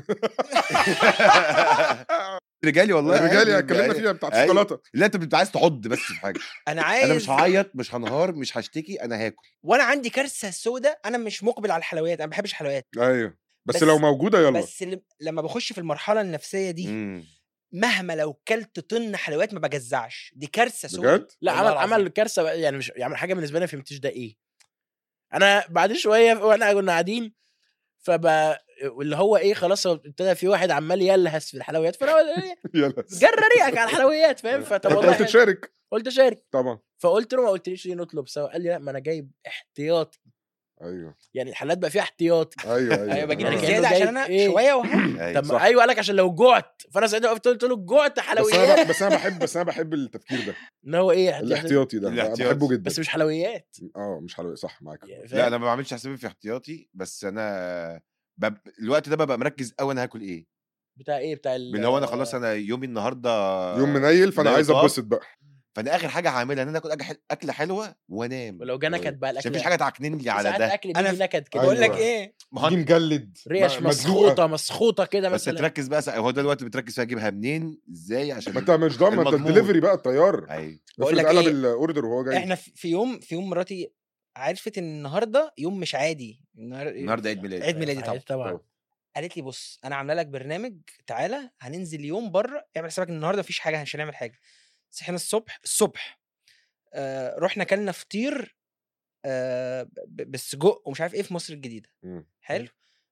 رجالي والله الرجال عادي. اتكلمنا فيها بتاعت أيوة. الشوكولاته لا انت بتبقى عايز تعض بس في حاجه انا عايز انا مش هعيط مش هنهار مش هشتكي انا هاكل وانا عندي كارثه سودة انا مش مقبل على الحلويات انا ما بحبش الحلويات ايوه بس, بس- لو موجوده يلا بس لم- لما بخش في المرحله النفسيه دي مم. مهما لو كلت طن حلويات ما بجزعش دي كارثه سودة بجد لا والله عمل العظيم. عمل كارثه بقى، يعني مش يعني حاجه بالنسبه لي ما فهمتش ده ايه انا بعد شويه واحنا كنا قاعدين فبقى واللي هو ايه خلاص هو ابتدى في واحد عمال يلهس في الحلويات فانا قلت إيه، يلا جرى ريقك على الحلويات فاهم فطب انت والله قلت حلو. تشارك قلت شارك طبعا فقلت له ما قلتليش ليه نطلب سوا قال لي لا ما انا جايب احتياطي ايوه يعني الحلات بقى فيها احتياطي ايوه ايوه ايوه بجيب يعني آه. كأنه بزياده عشان جايب انا إيه؟ شويه وهم أيوة. طب صح. ايوه قال لك عشان لو جعت فانا ساعتها وقفت قلت له جعت بس انا حلويات ب- بس انا بحب بس انا بحب التفكير ده ان هو ايه احتياطي الاحتياطي ده الاحتياطي. بحبه جدا بس مش حلويات اه مش حلويات صح معاك يعني لا فاهم؟ انا ما بعملش حسابي في احتياطي بس انا بب... الوقت ده ببقى مركز قوي انا هاكل ايه بتاع ايه بتاع ال- اللي هو انا خلاص انا يومي النهارده يوم منيل فانا لا عايز يطاق. اتبسط بقى فانا اخر حاجه هعملها ان انا اكل أكل- اكله حلوه وانام ولو جه نكد بقى الاكل عشان مفيش حاجه تعكنن لي على ساعات ده الاكل أنا بيجي ف- نكد كده بقول لك أيوة. ايه ما هو دي مجلد ريش م- مدلوقة. مسخوطه مسخوطه كده بس مثلا تركز بقى سا- هو ده الوقت بتركز فيها اجيبها منين ازاي عشان ما انت مش ضامن ما انت المضمون. الدليفري بقى الطيار ايوه بقول افرض لك قلب إيه؟ الاوردر وهو جاي احنا في في يوم في يوم مراتي عرفت ان النهارده يوم مش عادي النهار- النهارده عيد ميلادي عيد ميلادي طبعا طبعا قالت لي بص انا عامله لك برنامج تعالى هننزل يوم بره اعمل حسابك ان النهارده مفيش حاجه مش هنعمل حاجه صحينا الصبح الصبح آه رحنا كلنا فطير آه ب- بالسجق ومش عارف ايه في مصر الجديده مم. حلو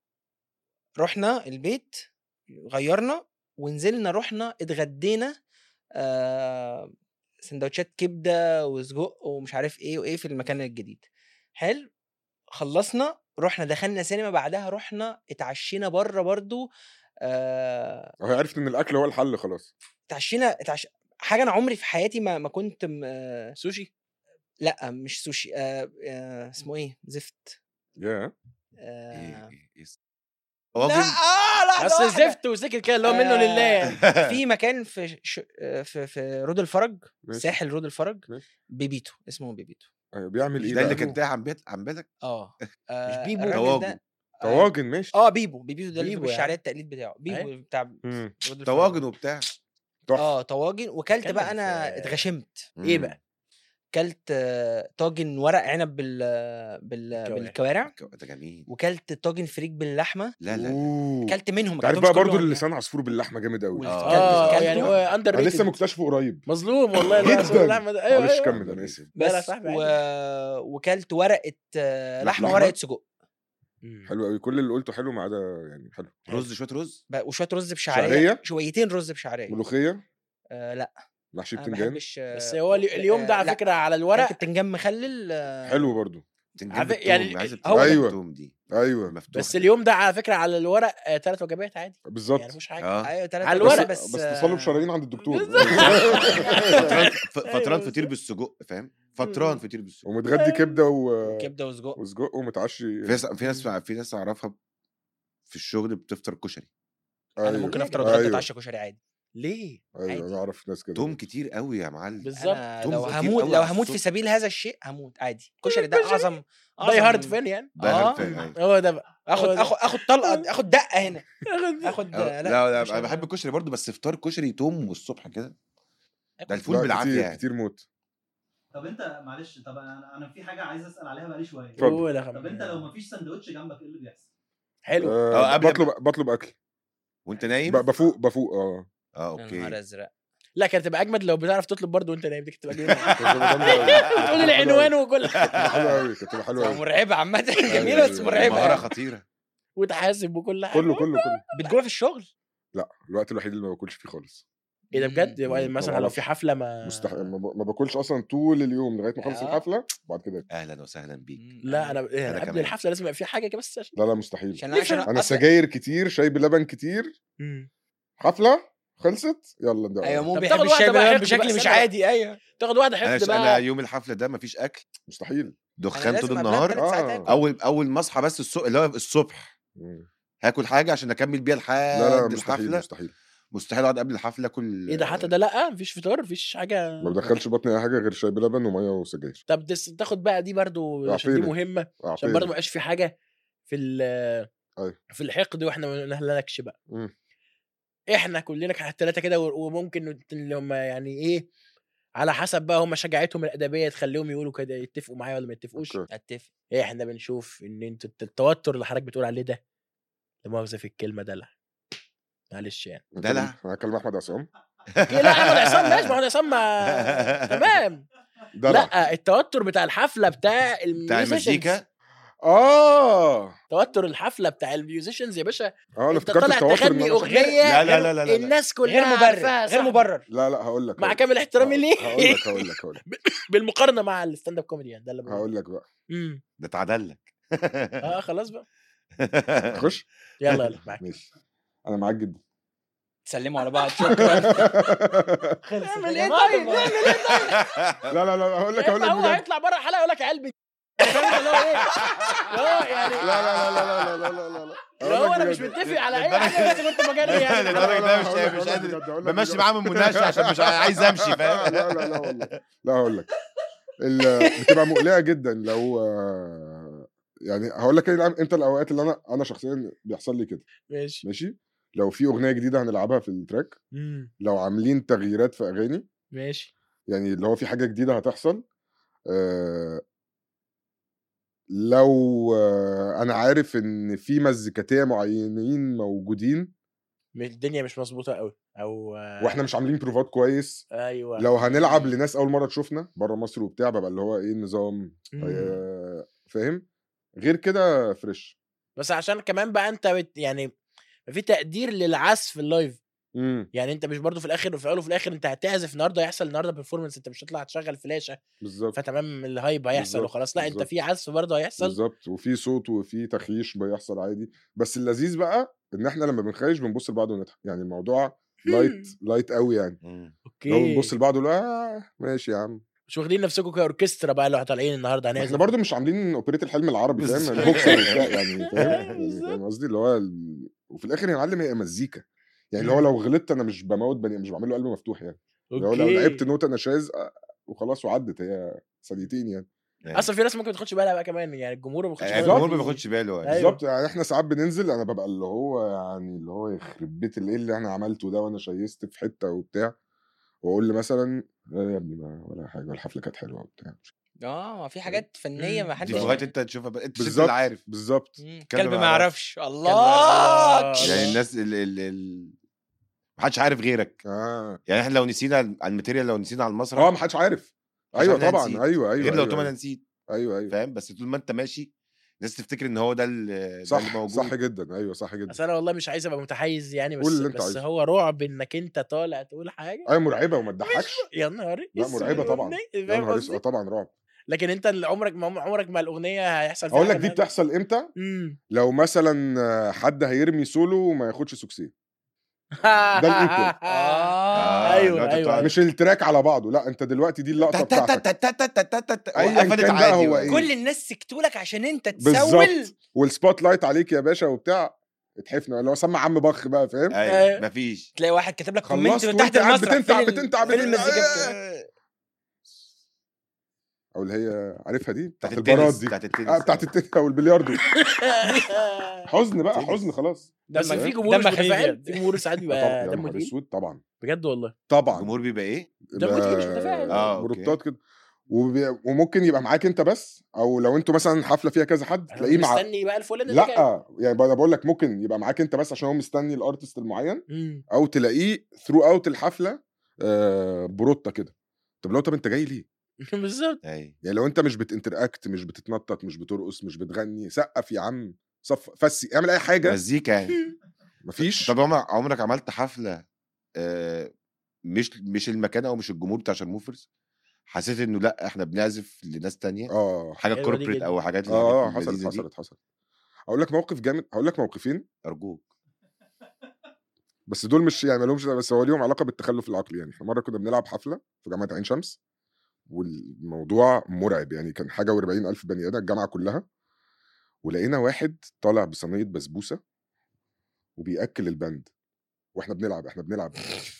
رحنا البيت غيرنا ونزلنا رحنا اتغدينا آه سندوتشات كبده وسجق ومش عارف ايه وايه في المكان الجديد حلو خلصنا رحنا دخلنا سينما بعدها رحنا اتعشينا بره برضو آه هو عرفت ان الاكل هو الحل خلاص اتعشينا اتعش... حاجه انا عمري في حياتي ما ما كنت م... آه سوشي لا مش سوشي آه آه اسمه ايه زفت يا آه... ايه ايه ايه لا طواجن اه لا بس واحدة. زفت وسكت كده اللي هو منه آه، لله يعني في مكان في ش... آه، في في رود الفرج ماشي. ساحل رود الفرج ماشي. بيبيتو اسمه بيبيتو أيوة، بيعمل مش ايه ده اللي بقى؟ كان تايه عن بيت عن بالك اه بيبو؟ الراجل طواجن. ده- آه، طواجن ماشي اه بيبو بيبيتو ده اللي بيبو في يعني. الشعريه التقليد بتاعه بيبو أيوة. بتاع مم. رود الفرج. طواجن وبتاع تحفه اه طواجن وكلت اتكلم بقى انا في- اتغشمت ايه مم. بقى كلت آه، طاجن ورق عنب بال بال بالكوارع. بالكوارع ده جميل وكلت طاجن فريك باللحمه لا لا اوه كلت منهم انت ما عارف كلتهمش بقى برضو كلهم اللسان عصفور باللحمه جامد قوي والكلت- اه كلته. يعني هو اندر انا لسه مكتشفه قريب مظلوم والله جداً. العظيم الاحمد ايوه معلش ايوه كمل انا اسف لا لا بس صاحبي و... عادي. وكلت ورقه آه، لحمه لحمة؟ ورقه سجق مم. حلو قوي كل اللي قلته حلو ما عدا يعني حلو رز شويه رز ب- وشويه رز بشعريه شعرية؟ شويتين رز بشعريه ملوخيه آه لا محشي انا ما بتنجان بحبش آه، بس هو الي- اليوم ده آه، على لا، فكره على كلت الورق بتنجان مخلل آه، حلو برضو تنجان عارف- بالثوم يعني عايز هو التوم أيوة. بالثوم دي ايوه مفتوحه بس اليوم ده على فكره على الورق ثلاث وجبات عادي بالظبط يعني مفيش حاجه اه ايوه تلاتة على بس- الورق. بس بس آه، تصلب شرايين عند الدكتور فتران ف- فتران أيوة فطير بالسجق فاهم فتران مم. فطير بالسجق ومتغدي كبده و... كبده وسجق وسجق ومتعشي في ناس في ناس في ناس اعرفها في الشغل بتفطر كشري انا أيوة. ممكن افطر واتغدى ايوه اتعشى كشري عادي ليه ايوه عادي. انا اعرف ناس كده توم كتير قوي يا معلم بالظبط انا توم لو كتير هموت قوي لو على هموت في الصبح. سبيل هذا الشيء هموت عادي الكشري ده اعظم داي أعظم هارد من- فان يعني ده آه. هرفان، أيوة. هو ده بقى اخد هو ده. اخد اخد طلقه اخد دقه هنا اخد لا لا لا, مش لا انا هبقى- بحب الكشري برضو بس فطار كشري توم والصبح كده ده الفول لا بالعافيه كتير يعني كتير موت طب انت معلش طب انا انا في حاجه عايز اسال عليها بقالي شويه اتفضل. قول يا طب انت خميس. لو مفيش سندوتش جنبك ايه اللي بيحصل؟ حلو آه آه، قبل- بطلب بطلب اكل وانت نايم ب- بفوق بفوق اه اه يا نهار اوكي ازرق لا كانت تبقى اجمد لو بتعرف تطلب برضه وانت نايم دي كانت تبقى جميله كانت تبقى جامدة أوي. تقول العنوان وكل كانت تبقى حلوه قوي كانت تبقى حلوه قوي مرعبه عامه أيوة، جميله بس أيوة. مرعبه مهاره يعني. خطيره وتحاسب وكل حاجه كله كله كله بتجوع في الشغل لا الوقت الوحيد اللي ما باكلش فيه خالص ايه ده بجد مم. يبقى مثلا لو في حفله ما مستح... ما ب- ما باكلش اصلا طول اليوم لغايه ما اخلص آه. الحفله بعد كده اهلا وسهلا بيك لا انا إيه، أنا قبل كمان. الحفله لازم يبقى في حاجه كده بس عشان لا لا مستحيل عشان عشان انا أصلاً- سجاير كتير شاي بلبن كتير مم. حفله خلصت يلا ده ايوه مو طب بيحب تاخد واحدة الشاي بقى بلبن حفظ بشكل بقى مش سنة. عادي ايوه تاخد واحده انا حفظ ش- انا بقى يوم الحفله ده مفيش اكل مستحيل دخان لازم طول قبلها النهار بثلاث ساعات آه. آكل. اول اول ما اصحى بس الصبح اللي هو الصبح مم. هاكل حاجه عشان اكمل بيها لحد لا لا مستحيل الحفله مستحيل مستحيل اقعد قبل الحفله اكل ايه ده حتى ده لا مفيش فطار مفيش حاجه ما بدخلش بطني اي حاجه غير شاي بلبن وميه وسجاير طب تس- تاخد بقى دي برضو عشان دي أعطيني. مهمه عشان أعطيني. برضو ما يبقاش في حاجه في ال أيوة. في الحقد واحنا ما نهلكش بقى مم. احنا كلنا الثلاثه كده و- وممكن اللي هم يعني ايه على حسب بقى هم شجاعتهم الادبيه تخليهم يقولوا كده يتفقوا معايا ولا ما يتفقوش أوكي. اتفق احنا بنشوف ان انتوا الت- التوتر اللي حضرتك بتقول عليه ده لا مؤاخذه في الكلمه دلع معلش يعني دلع؟ انا هكلم احمد عصام إيه لا احمد عصام ماشي ما احمد عصام ما تمام دلع لا التوتر بتاع الحفله بتاع بتاع الميوزيشنز المزيكا اه توتر الحفله بتاع الميوزيشنز يا باشا اه انا انت افتكرت طالع التوتر إن تغني أنا شغال. اغنيه لا لا لا لا لا. الناس كلها غير مبرر عارفاها غير صح؟ مبرر لا لا هقول لك مع هقول- كامل احترامي هقول ليه لك هقول لك هقول لك بالمقارنه مع الستاند اب كوميدي يعني ده اللي بقوله. هقول لك بقى امم ده اتعدل لك اه خلاص بقى خش يلا يلا معاك ماشي انا معاك جدا تسلموا على بعض شكرا خلصت نعمل يا ايه جماعة طيب والله. نعمل ايه لا لا لا هقول لك هقول طيب لك هو بجد هيطلع بره الحلقه يقول لك يا قلبي فاهم انت اللي هو ايه اه يعني لا لا لا لا لا لا لا لا لا اللي هو انا مش متفق على اي حاجه بس كنت بجري يعني لدرجة ده مش- هقول لك- مش هقول لك قادر- بجد، هقول لك بمشي بجد. معاهم المناقشه عشان مش عايز امشي لا فاهم لا لا لا والله لا هقول لك ال- بتبقى مقلقه جدا لو آه، يعني هقول لك ايه امتى الاوقات اللي انا انا شخصيا بيحصل لي كده ماشي ماشي لو في اغنيه جديده هنلعبها في التراك مم. لو عاملين تغييرات في اغاني ماشي يعني اللي هو في حاجه جديده هتحصل آه، لو آه، انا عارف ان في مزيكاتيه معينين موجودين الدنيا مش مظبوطه قوي او آه، واحنا مش عاملين بروفات كويس ايوه لو هنلعب لناس اول مره تشوفنا بره مصر وبتاع ببقى اللي هو ايه النظام مم. آه، فاهم غير كده فريش بس عشان كمان بقى انت بت يعني في تقدير للعزف اللايف امم يعني انت مش برضو في الاخر وفي الاول وفي الاخر انت هتعزف النهارده هيحصل النهارده بيرفورمانس انت مش هتطلع تشغل فلاشه بالظبط فتمام الهايب هيحصل بالظبط، وخلاص لا انت بالظبط. في عزف برضه هيحصل بالظبط وفي صوت وفي تخييش بيحصل عادي بس اللذيذ بقى ان احنا لما بنخيش بنبص لبعض ونضحك يعني الموضوع لايت لايت قوي يعني مم. اوكي لو بنبص لبعض ونقول اه ماشي يا عم مش واخدين نفسكم كاوركسترا بقى اللي طالعين النهارده احنا هنعزف برضو مش عاملين اوبريت الحلم العربي فاهم بالظبط. البوكسر وبتاع يعني فاهم يعني بالظبط. فاهم قصدي اللي هو ال... وفي الاخر يا معلم هي مزيكا يعني اللي هو لو غلطت انا مش بموت بني مش بعمل له قلب مفتوح يعني اللي هو لو اوكي لعبت نوتة نشاز آه، وخلاص وعدت هي ثانيتين يعني اصلا في ناس ممكن ما تاخدش بالها بقى كمان يعني الجمهور ما بياخدش يعني باله الجمهور ما في- بياخدش باله يعني. أيوة. بالظبط يعني احنا ساعات بننزل انا ببقى اللي هو يعني اللي هو يخرب بيت الايه اللي انا عملته ده وانا شيست في حته وبتاع واقول له مثلا لا يا ابني ما ولا حاجه الحفله كانت حلوه وبتاع اه ما في حاجات فنيه مم. ما حدش دي لغايه انت تشوفها بقى. انت شفت بالظبط اللي عارف بالظبط مم. كلب كلب ما ما يعرفش. يعرفش ما الله يعرفش. يعني الناس ال ال ال محدش عارف غيرك اه يعني احنا لو نسينا على الماتيريال لو نسينا على المسرح اه ما حدش عارف مش ايوه عارف أنا طبعا نسيت. ايوه ايوه غير لو أيوة, طول ما انا أيوة, نسيت ايوه ايوه فاهم بس طول ما انت ماشي الناس تفتكر ان هو ده ال- ده اللي صح موجود صح جدا ايوه صح جدا بس انا والله مش عايز ابقى متحيز يعني بس قول اللي أنت بس عايزه. هو رعب انك انت طالع تقول حاجه ايوه مرعبه وما تضحكش يا نهار لا مرعبه طبعا يا فاهم نهار قصدي؟ اسود طبعا رعب لكن انت اللي عمرك ما عمرك ما الاغنيه هيحصل فيها اقول لك حاجة دي ما- بتحصل امتى امم لو مثلا آه، حد هيرمي سولو وما ياخدش سوكسيه الإيكوال. اه أيوة، اللي هو أنت أيوة. بتقعد- مش التراك على بعضه لا انت دلوقتي دي اللقطه بتاعتك أياً وقفلت كان بقى عادي هو بقى. إيه. كل الناس سكتولك عشان انت بالظبط. تسول والسبوت لايت عليك يا باشا وبتاع اتحفنا اللي هو سمع عم بخ بقى فاهم ايوه أيوة. مفيش تلاقي واحد كاتب لك كومنت خلصت من تحت وانت قاعد المسرح بتنتع فين ال- بتنتع فين بتنتع المزيكا آه. او اللي هي عارفها دي بتاعت بتاعت البارات التنس دي بتاعت التنس اه بتاعت التنس او البلياردو حزن بقى تنس. حزن خلاص بس دمك- في جمهور مش دمك خفيف متفاعل يعني. في جمهور ساعات آه بيبقى طبعا يا دمه نهار تقيل اسود طبعا بجد والله طبعا الجمهور بيبقى ايه؟ دمه تقيل مش متفاعل. آه، أوكي. بروتات كده وبي... وممكن يبقى معاك انت بس او لو انتوا مثلا حفله فيها كذا حد تلاقيه مع مستني بقى الفلان اللي جاي. لا يعني انا بقول لك ممكن يبقى معاك انت بس عشان هو مستني الارتست المعين مم. او تلاقيه ثرو اوت الحفله آه بروتة كده طب لو طب انت جاي ليه؟ بالظبط ايوه يعني لو انت مش بتنتراكت مش بتتنطط مش بترقص مش بتغني سقف يا عم صف فسي اعمل اي حاجه مزيكا يعني مفيش طب عمر- عمرك عملت حفله آه، مش مش المكان او مش الجمهور بتاع شرموفرز حسيت انه لا احنا بنعزف لناس تانية اه حاجه حلوة دي كوربريت جدا. او حاجات اه الحاجات حصلت اللذيذة دي. حصلت حصلت اقول لك موقف جامد هقول لك موقفين ارجوك بس دول مش يعني مالهمش بس هو ليهم علاقه بالتخلف العقلي يعني احنا مره كنا بنلعب حفله في جامعه عين شمس والموضوع مرعب يعني كان حاجه و الف بني ادم الجامعه كلها ولقينا واحد طالع بصينيه بسبوسه وبياكل البند واحنا بنلعب احنا بنلعب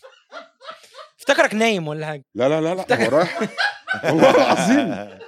افتكرك نايم ولا حاجه لا لا لا لا هو رايح والله العظيم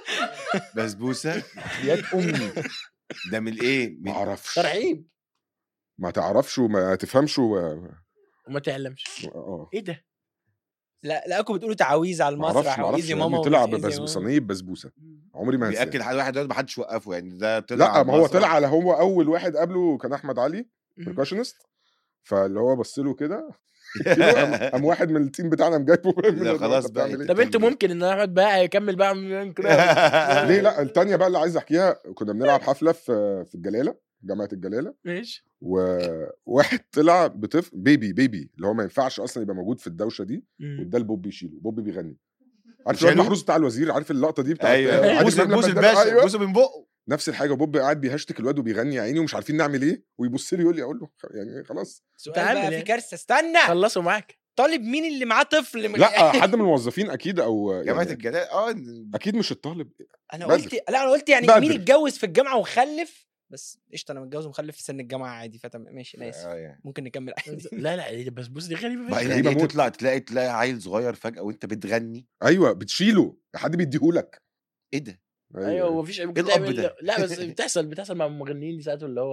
بسبوسه ياد امي ده من ايه؟ ما من اعرفش ترحيب ما تعرفش وما تفهمش و... وما تعلمش اه ايه ده لا لاكم بتقولوا تعاويذ على ما اعرفش المسرح ما اعرفش وايزي يعني ماما طلع ومش إيزي ببس- ماما. بصينيه بسبوسه عمري ما هنساه بياكل حد واحد دلوقتي ما حدش وقفه يعني ده طلع لا على ما هو المسرح. طلع على هو اول واحد قبله كان احمد علي مم. بركاشنست فاللي هو بص له كده قام قام واحد من التيم بتاعنا قام جايبه من لا اللي هو خلاص أنت بقى بتعمل إيه؟ طب انتوا ممكن ان احمد بقى يكمل بقى من كده ليه لا التانية بقى اللي عايز احكيها كنا بنلعب حفله في في الجلاله جامعه الجلاله ماشي وواحد طلع بطفل بيبي بيبي اللي هو ما ينفعش اصلا يبقى موجود في الدوشه دي وده البوب بيشيله بوب بيغني عارف الواد شاله؟ محروس بتاع الوزير عارف اللقطه دي بتاعت ايوه عادل بوس إمام لما بوس اداله- الباشا أيوة. بوسه من بقه نفس الحاجه بوب قاعد بيهشتك الواد وبيغني يا عيني ومش عارفين نعمل ايه ويبص لي يقول لي اقول له يعني خلاص سؤال تعامل بقى في يعني. كارثه استنى خلصوا معاك طالب مين اللي معاه طفل من- لا حد من الموظفين اكيد او جامعه يعني الجلال اه اكيد مش الطالب انا بدر. قلت لا انا قلت يعني بدر. مين اتجوز في الجامعه وخلف بس قشطه انا متجوز ومخلف في سن الجامعه عادي فتمام ماشي انا اسف آه، يعني. ممكن نكمل عادي لا لا دي بسبوسه دي غريبه فشخ. بعدين غريبة يعني موت. تطلع تلاقي تلاقي عيل صغير فجاه وانت بتغني ايوه بتشيله حد بيديهولك ايه ده؟ ايوه مفيش ممكن الأب تعمل- ده؟ لا بس بتحصل بتحصل مع المغنيين دي ساعات اللي هو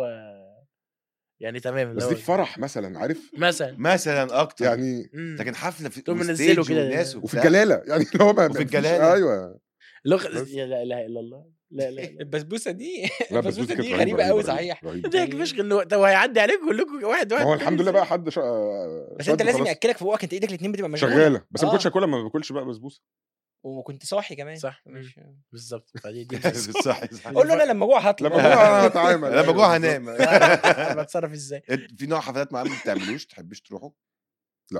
يعني تمام بس اللي دي هو في فرح مثلا عارف مثلا مثلا اكتر يعني مم. لكن حفله في تقوم وستيج منزله كده. وناس وفي وبتاع. الجلاله يعني اللي هو ما وفي ما فيش- الجلالة. ايوه لغ... بس. يا لا اله الا الله لا لا لا البسبوسه دي لا البسبوسه كانت دي رهيبة، غريبه قوي رهيبة، صحيح رهيبة. ده فشخ انه طب هيعدي عليكم كلكم واحد واحد ما هو الحمد لله كده بقى حد شا... بس انت شد لازم خلاص. ياكلك في بوقك انت ايدك الاثنين بتبقى مشغوله شغاله بس ما آه. باكلش اكلها ما باكلش بقى بسبوسه وكنت صاحي كمان صح. مش... بالظبط فدي دي صح صح قول له انا لما جوع هطلب لما جوع هتعامل لما أيوة، جوع بالظبط. هنام أنا بتصرف ازاي في نوع حفلات معين ما بتعملوش تحبش تروحوا؟ لا.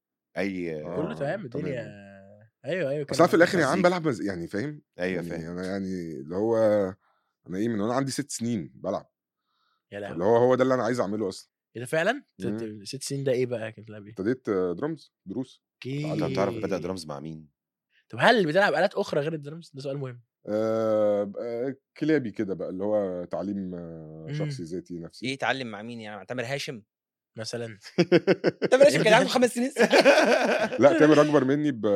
اي آه. كله تمام تمام. الدنيا ايوه ايوه بس انا في الاخر يا عم مزيكا. بلعب مز... يعني فاهم ايوه يعني فاهم انا يعني اللي هو انا ايه من وانا عندي ست سنين بلعب يا لهوي اللي هو هو ده اللي انا عايز اعمله اصلا ايه ده فعلا؟ مم. ت- ست سنين ده ايه بقى كنت بتلعب ايه؟ ابتديت آه، درامز دروس اوكي انت بتعرف بدا درامز مع مين؟ طب هل بتلعب الات اخرى غير الدرامز؟ ده سؤال مهم آه آه، كلابي كده بقى اللي هو تعليم آه، مم. شخصي ذاتي نفسي ايه يتعلم مع مين يعني مع تامر هاشم مثلا تامر هاشم كان عنده خمس سنين لا تامر اكبر مني ب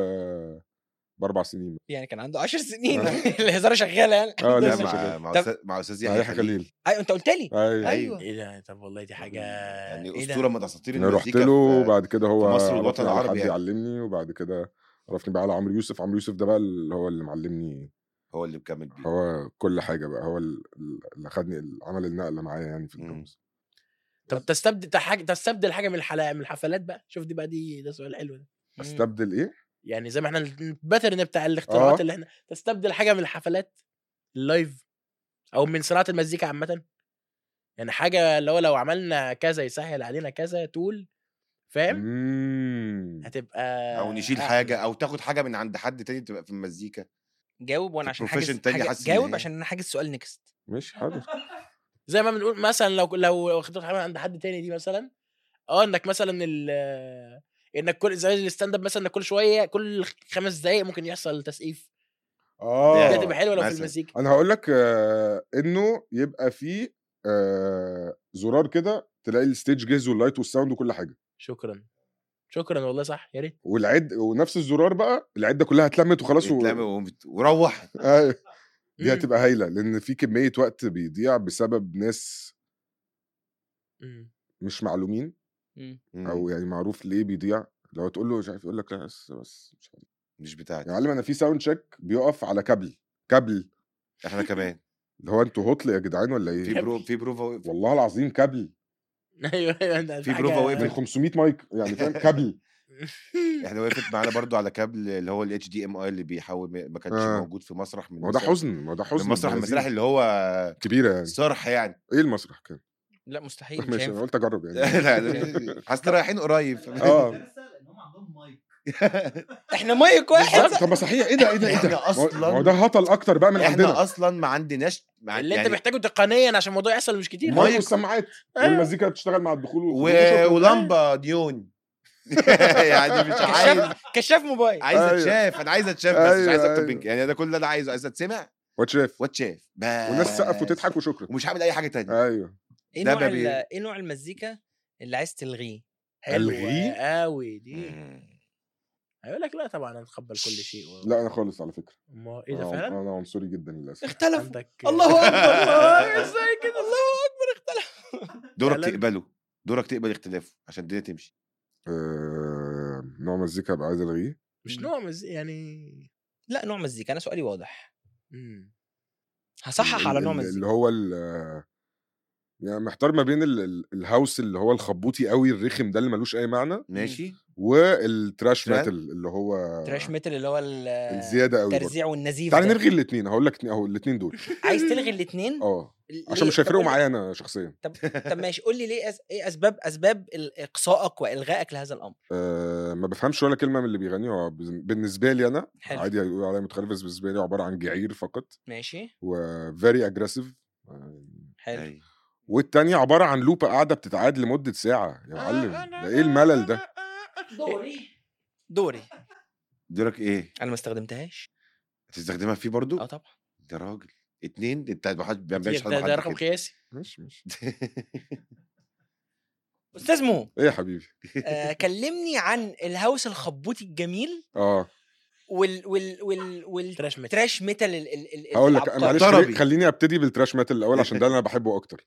باربع سنين يعني كان عنده 10 سنين آه. الهزاره شغاله يعني اه لا لسه مع شغال مع طب- أستاذ- مع استاذ مع يحيى يحيى خليل خليل ايوه انت قلت لي ايوه ايوه ايه ده طب والله دي حاجه يعني ايه اسطوره ده؟ من اساطير انا رحت المزيكا له في- وبعد كده هو في مصر عرفني والوطن على العربي حد يعني. يعلمني وبعد كده عرفني بقى على عمرو يوسف عمرو يوسف ده بقى اللي هو اللي معلمني هو اللي مكمل بيه هو كل حاجه بقى هو ال- اللي خدني عمل النقله معايا يعني في مم. الدرامز طب تستبدل حاجه تستبدل حاجه من الحلقه من الحفلات بقى شوف دي بقى دي ده سؤال حلو ده استبدل ايه؟ يعني زي ما احنا الباترن بتاع الاختراعات آه. اللي احنا تستبدل حاجه من الحفلات اللايف او من صناعه المزيكا عامه يعني حاجه اللي هو لو عملنا كذا يسهل علينا كذا تول فاهم مم. هتبقى او نشيل أحلى. حاجه او تاخد حاجه من عند حد تاني تبقى في المزيكا جاوب وانا في عشان حاجز profession تاني حاجة- حاسس إن جاوب هي- عشان انا حاجز سؤال نكست ماشي حاضر زي ما بنقول مثلا لو لو خدت حاجه عند حد تاني دي مثلا اه انك مثلا ال انك كل زي الستاند اب مثلا انك كل شويه كل خمس دقائق ممكن يحصل تسقيف دي اه هتبقى حلوه لو في مثلاً. المزيكا انا هقول لك آه انه يبقى فيه آه زرار كده تلاقي الستيج جاهز واللايت والساوند وكل حاجه شكرا شكرا والله صح يا ريت والعد ونفس الزرار بقى العده كلها اتلمت وخلاص و... يتلم وبت- وروح أيوة. دي مم. هتبقى هايله لان في كميه وقت بيضيع بسبب ناس مم. مش معلومين او يعني معروف ليه بيضيع لو تقول له مش عارف يقول لك لا بس بس مش عارف مش بتاعتي يا معلم انا في ساوند تشيك بيقف على كابل كابل احنا كمان اللي هو انتوا هطل يا جدعان ولا في ايه برو في بروفا وقف. والله العظيم كابل ايوه ايوه في بروفا وقفت. من 500 مايك يعني فاهم كابل احنا وقفت معانا برضو على كابل اللي هو الاتش دي ام اي اللي بيحول ما كانش آه. موجود في مسرح من ما هو ده مسرح- حزن ما هو ده حزن من مسرح ابن المسرح لذيذ. اللي هو كبيره يعني صرح يعني ايه المسرح كان لا مستحيل مش ماشي انا هينفع قلت اجرب يعني لا لا، حاسس رايحين قريب اه الكارثه ان هم عندهم مايك احنا مايك واحد طب ما صحيح ايه ده ايه ده ايه إحنا ده ما هو- أصلاً- ما هو ده هطل اكتر بقى من عندنا احنا اصلا ما عندناش مع اللي يعني انت محتاجه تقنيا عشان الموضوع يحصل مش كتير مايك مايك. والسماعات أيوة. والمزيكا بتشتغل مع الدخول و... والخروج وشكراً. ولمبه نيون يعني مش عايز كشاف كشاف موبايل عايز أيوة. اتشاف انا عايز اتشاف بس مش عايز أيوة، اكتب أيوة. بينك يعني ده كل اللي انا عايزه عايز اتسمع واتشاف واتشاف بس والناس تسقف وتضحك وشكرا ومش هعمل اي حاجه تانية ايوه ايه ده نوع بقى بي- ال- ايه نوع المزيكا اللي عايز تلغيه ألغيه؟ قوي دي مم. هيقول لك لا طبعا انا اتقبل كل شيء و... لا انا خالص على فكره ما ايه ده أنا- فعلا انا عنصري جدا للاسف اختلف عندك الله اكبر الله ازاي كده الله اكبر اختلف دورك فعلاً؟ تقبله دورك تقبل اختلافه عشان الدنيا تمشي آه، نوع مزيكا ابقى عايز الغيه مش نوع مز... يعني لا نوع مزيكا انا سؤالي واضح مم. هصحح ال- على ال- نوع ال- مزيكا اللي هو ال- يعني محتار ما بين ال- ال- الهاوس اللي هو الخبوطي قوي الرخم ده اللي ملوش اي معنى ماشي والتراش تران؟ ميتال اللي هو تراش ميتال اللي هو ال- الزياده قوي برضه. الترزيع والنزيف تعالى ده. نلغي الاثنين هقول لك اهو الاثنين دول عايز تلغي الاثنين اه عشان مش هيفرقوا معايا انا شخصيا طب طب ماشي قول لي ليه أس... ايه اسباب اسباب ال- اقصائك والغائك لهذا الامر أه ما بفهمش ولا كلمه من اللي بيغنيه هو بز- بالنسبه لي انا حلو. عادي يقولوا عليا متخلف بس بالنسبه لي عباره عن جعير فقط ماشي وفيري اجريسيف حلو أيوة. والتانية عبارة عن لوبة قاعدة بتتعاد لمدة ساعة يا معلم ده ايه الملل ده؟ دوري دوري دورك ايه انا ما استخدمتهاش هتستخدمها فيه برضو اه طبعا يا راجل اتنين انت ما حد بيعملش ده, ده رقم قياسي ماشي ماشي استاذ مو ايه يا حبيبي؟ آه كلمني عن الهوس الخبوطي الجميل اه وال وال وال وال تراش ميتال تراش ميتال ال ال ال هقول لك العبقري. معلش طربي. خلي- خليني ابتدي بالتراش ميتال الاول عشان ده اللي انا بحبه اكتر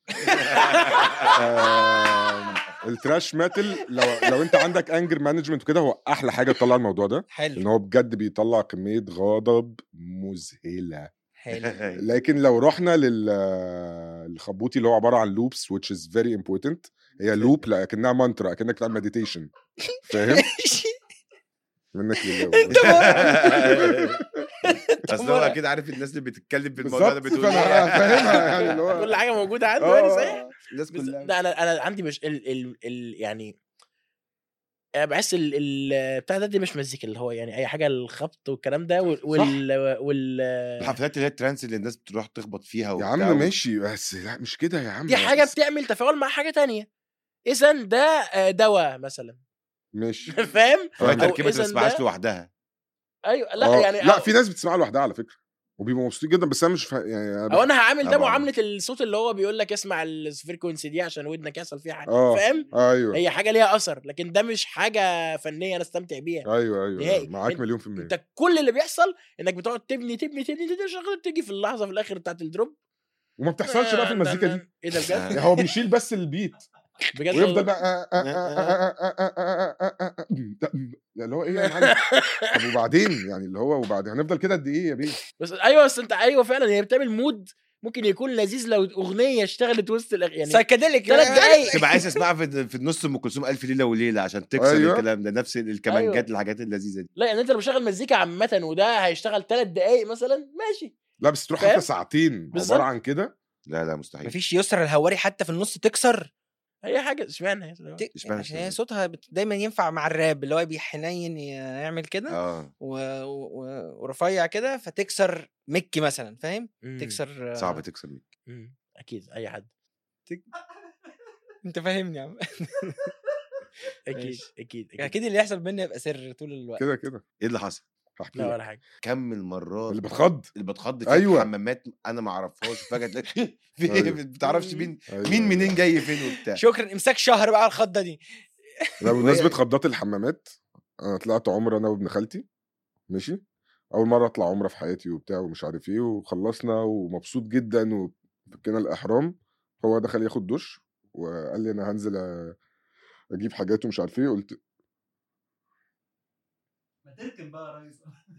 آم، التراش ميتال لو لو انت عندك انجر مانجمنت وكده هو احلى حاجه تطلع الموضوع ده ان حلو هو بجد بيطلع كميه غضب مذهله حلو لكن لو رحنا لل الخبوطي اللي هو عباره عن لوبس which is very important هي لوب لكنها مانترا اكنك بتعمل مديتيشن فاهم منك لله انت والله. اصل هو اكيد عارف الناس اللي بتتكلم في الموضوع ده بالظبط بتقول فانا ايه فاهمها يعني اللي هو كل حاجه موجوده عنده آه، يعني آه، صحيح آه. الناس بس كلها لا انا انا عندي مش ال ال ال يعني انا بحس ال ال بتاع ده دي مش مزيكا اللي هو يعني اي حاجه الخبط والكلام ده وال وال, وال الحفلات اللي هي الترانس اللي الناس بتروح تخبط فيها يا وبتاع عم و- ماشي بس لا مش كده يا عم دي حاجه بس- بتعمل تفاعل مع حاجه تانية اذا ده آه، دواء مثلا ماشي فاهم فهي أو تركيبه ما إذن تسمعهاش ده- لوحدها ايوه لا آه، يعني لا أو- في ناس بتسمعها لوحدها على فكره وبيبقوا مبسوطين جدا بس انا مش فا... يعني أنا او انا هعامل ده طبعاً. معامله الصوت اللي هو بيقول لك اسمع الفريكونسي دي عشان ودنك يحصل فيها حاجه آه. فاهم ايوه هي حاجه ليها اثر لكن ده مش حاجه فنيه انا استمتع بيها ايوه ايوه نهائي. معاك أنت- مليون في المية انت كل اللي بيحصل انك بتقعد تبني تبني تبني تبني شغال تيجي في اللحظه في الاخر بتاعت الدروب وما بتحصلش بقى في المزيكا دي ايه ده بجد يعني هو بيشيل بس البيت بجد ويفضل والله. بقى آه، آه، آه، آه، آه، آه، آه، آه، آه، آه، اللي هو ايه يا معلم طب وبعدين يعني اللي هو وبعدين هنفضل كده قد ايه يا بيه بس ايوه بس انت ايوه فعلا هي بتعمل مود ممكن يكون لذيذ لو اغنيه اشتغلت وسط الأغ... يعني سايكاديليك ثلاث دقايق تبقى عايز اسمعها في في النص ام كلثوم الف ليله وليله عشان تكسر أيوة. الكلام ده نفس الكمانجات أيوة. الحاجات اللذيذه دي لا يعني انت لو بشغل مزيكا عامه وده هيشتغل ثلاث دقايق مثلا ماشي لا بس تروح فاهم؟ حتى ساعتين بالظبط. عباره عن كده لا لا مستحيل مفيش يسرى الهواري حتى في النص تكسر هي حاجه اشمعنى ت... اشمعنى عشان هي كده؟ صوتها بت... دايما ينفع مع الراب اللي هو بيحنين ي- يعمل كده اه و... و... ورفيع كده فتكسر مكي مثلا فاهم مم. تكسر آه، صعب تكسر ميك مم. اكيد اي حد انت فاهمني يا عم اكيد ماشي. اكيد اكيد اكيد اللي يحصل بينا يبقى سر طول الوقت كده كده ايه اللي حصل هحكي لا لك ولا حاجه كم المرات اللي بتخض اللي بتخض في أيوة. حمامات انا ما اعرفهاش فجاه تلاقي في أيوة. ايه ما بتعرفش مين أيوة، مين أيوة. منين جاي فين وبتاع شكرا امساك شهر بقى على الخضه دي لا بمناسبة خضات الحمامات انا طلعت عمره انا وابن خالتي ماشي اول مره اطلع عمره في حياتي وبتاع ومش عارف ايه وخلصنا ومبسوط جدا وفكينا الاحرام هو دخل ياخد دش وقال لي انا هنزل أ- اجيب حاجات ومش عارف ايه قلت ما تركن بقى يا ريس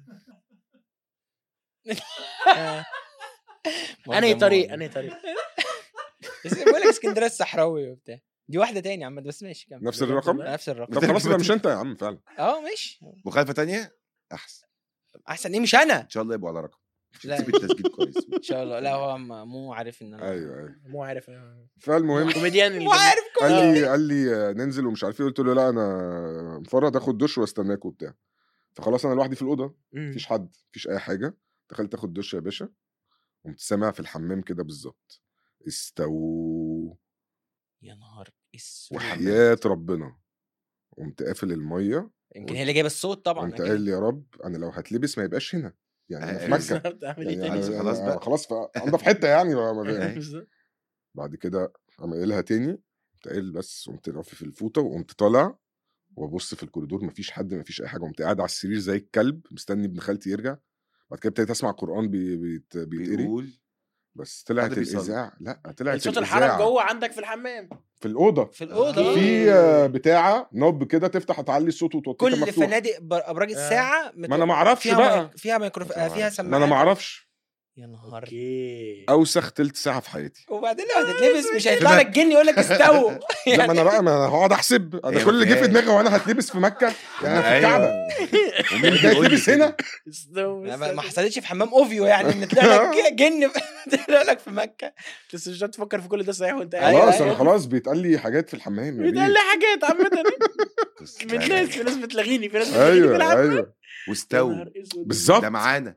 آه. انهي طريق انهي طريق بس بقول لك اسكندريه الصحراوي وبتاع دي واحده تاني يا عم بس ماشي كمل نفس بجد الرقم والله؟ نفس الرقم طب خلاص يبقى مش انت يا عم فعلا اه ماشي مخالفه تانية احسن احسن ايه مش انا ان شاء الله يبقوا على رقم لا. تسيب التسجيل كويس ان شاء الله لا هو م- مو عارف ان انا ايوه ايوه مو عارف آه. فالمهم كوميديان مو عارف قال كويس لي قال لي آه، ننزل ومش عارف ايه قلت له لا انا مفرد اخد دش واستناك وبتاع فخلاص انا لوحدي في الاوضه مم. مفيش حد مفيش اي حاجه دخلت اخد دش يا باشا قمت سامع في الحمام كده بالظبط استو يا نهار اسود وحياة ربنا قمت قافل الميه يمكن هي اللي جايبه الصوت طبعا قمت أكيد. قايل يا رب انا لو هتلبس ما يبقاش هنا يعني أنا في آه، مكه بالظبط اعمل ايه يعني تاني أنا- خلاص أنا بقى. خلاص في انضف حته يعني ما- ما- أيوة. بالظبط. بعد كده قام قايلها تاني قمت قايل بس قمت رافي في الفوطه وقمت طالع وابص في الكوريدور مفيش حد مفيش اي حاجه قمت قاعد على السرير زي الكلب مستني ابن خالتي يرجع بعد كده ابتديت اسمع قران بي بيت بيتقري بيقول بس طلعت حد بيصلي. الاذاعه لا طلعت صوت الإذاعة الحرم جوه عندك في الحمام في الاوضه في الاوضه في آه، بتاعه نوب كده تفتح تعلي الصوت وتوطيه كان كل مفتوح. فنادق بر- ابراج الساعه مت- ما انا ما اعرفش فيها بقى مايك- فيها ميكروف ما آه، فيها أعرفش. سماعات ما انا ما اعرفش يا نهار اوكي اوسخ تلت ساعه في حياتي وبعدين لو هتتلبس مش هيطلع لك جن يقول لك استووا لا ما انا بقى ما انا هقعد احسب انا أيوة كل اللي جه في فاهم. دماغي وانا هتلبس في مكه يعني في الكعبه ومين جاي بيقول لي تلبس كده؟ هنا ما ما حصلتش في حمام اوفيو يعني ان طلع لك جن طلع لك في مكه بس مش تفكر في كل ده صحيح وانت قاعد أيوة، خلاص أيوة. انا خلاص بيتقال لي حاجات في الحمام يا بيتقال بيه. لي حاجات عامة قصة من حلوة. ناس في ناس بتلغيني في ناس بتلغيني في ايوه الحمام ايوه يا واستووا نهار أسود. بالظبط ده معانا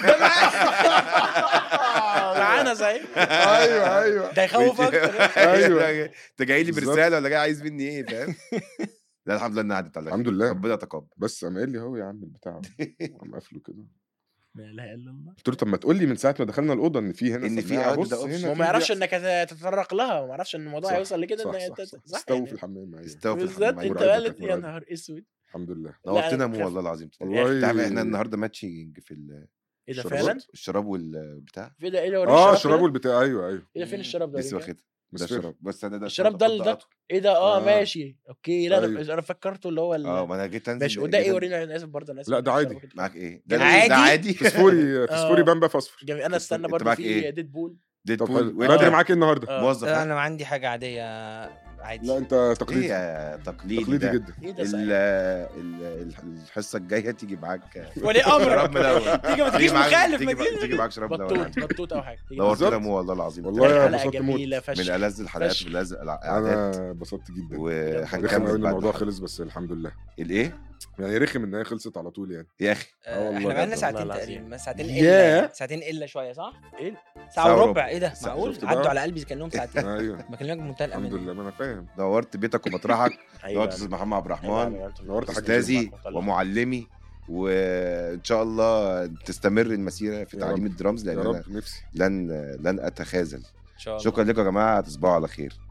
معانا صحيح ايوه ايوه ده يخوف اكتر أيوة. انت جاي لي بالظبط. برساله ولا جاي عايز مني ايه فاهم لا الحمد لله انها عدت على الحمد خير. لله. ربنا يتقبل بس قام قال لي اهو يا عم البتاع قام قافله كده لا اله الا الله قلت له طب ما تقول لي من ساعه ما دخلنا الاوضه ان في هنا إن في سماعة. آه، بص ده option. هنا هو في ما يعرفش بيحصل. انك تتطرق لها ما يعرفش ان الموضوع صح، هيوصل لكده صح ان صح صح صح استووا يعني. في الحمام ايوه استوى في بالذات الحمام. انت مرعبة، قالت كانت يا مرعبة. نهار اسود الحمد لله نورتنا لا، مو والله العظيم والله تعرف احنا النهارده ماتشنج في ال- ايه ده الشربات. فعلا؟ الشراب والبتاع في ده ايه ده وريني اه الشراب الشراب كده. والبتاع ايوه ايوه ايه ده فين الشراب ده لسه وريني كده. واخدها ده مسفرة. الشراب بس انا ده الشراب ده الشراب اللي ده ايه ده اه آه. ماشي اوكي لا أيوة. انا انا فكرته اللي هو ال- اه ما انا جيت انزل ماشي وده ايه جيت وريني انا اسف برضه انا اسف لا، ده عادي. الشراب كده. معاك ايه؟ ده ده عادي؟ ده عادي فسفوري فسفوري آه. بامبا فاصفر جميل انا استنى أنت برضه معاك في إيه؟ ديد بول طب ديدبول حلو. وانت بدري معاك إيه النهارده آه. موظف لا، ها؟ انا عندي حاجه عاديه عادي لا انت ايه تقليدي يا تقليدي تقليدي ده جدا ايه ده ال- صحيح ال- الحصه الجايه تيجي معاك ولي شراب امرك ملون تيجي ما تجيش معاك- مخالف تيجي ما مع- تجيش تيجي معاك شراب ملون بطوط بطوط او حاجه تيجي نورتنا بالظبط. مو والله العظيم والله يا حلقه انبسطت موت. جميله فشخ من ألذ الحلقات فشخ. من ألذ القعدات انا انبسطت جدا رخم قوي وهنكمل ان بعد الموضوع الحلقة. خلص بس الحمد لله ايه يعني رخم ان هي خلصت على طول يعني يا اخي آه والله احنا بقالنا بجد ساعتين والله تقريبا العظيم. ساعتين ياه. الا يعني. ساعتين الا شويه صح؟ ايه ساعه ساعة وربع وربع. ايه ده ساعة- معقول شفت عدوا بقى؟ على قلبي كانهم ساعتين ايوه بكلمك بمنتهى الحمد الامان لله ما انا فاهم نورت بيتك ومطرحك أيوة. نورت استاذ محمد عبد الرحمن أيوة. نورت حاج استاذي معاك. ومعلمي وان شاء الله تستمر المسيره في يا تعليم رب. الدرامز يا لان انا رب نفسي لن لن اتخاذل ان شاء الله شكرا لكم يا جماعه تصبحوا على خير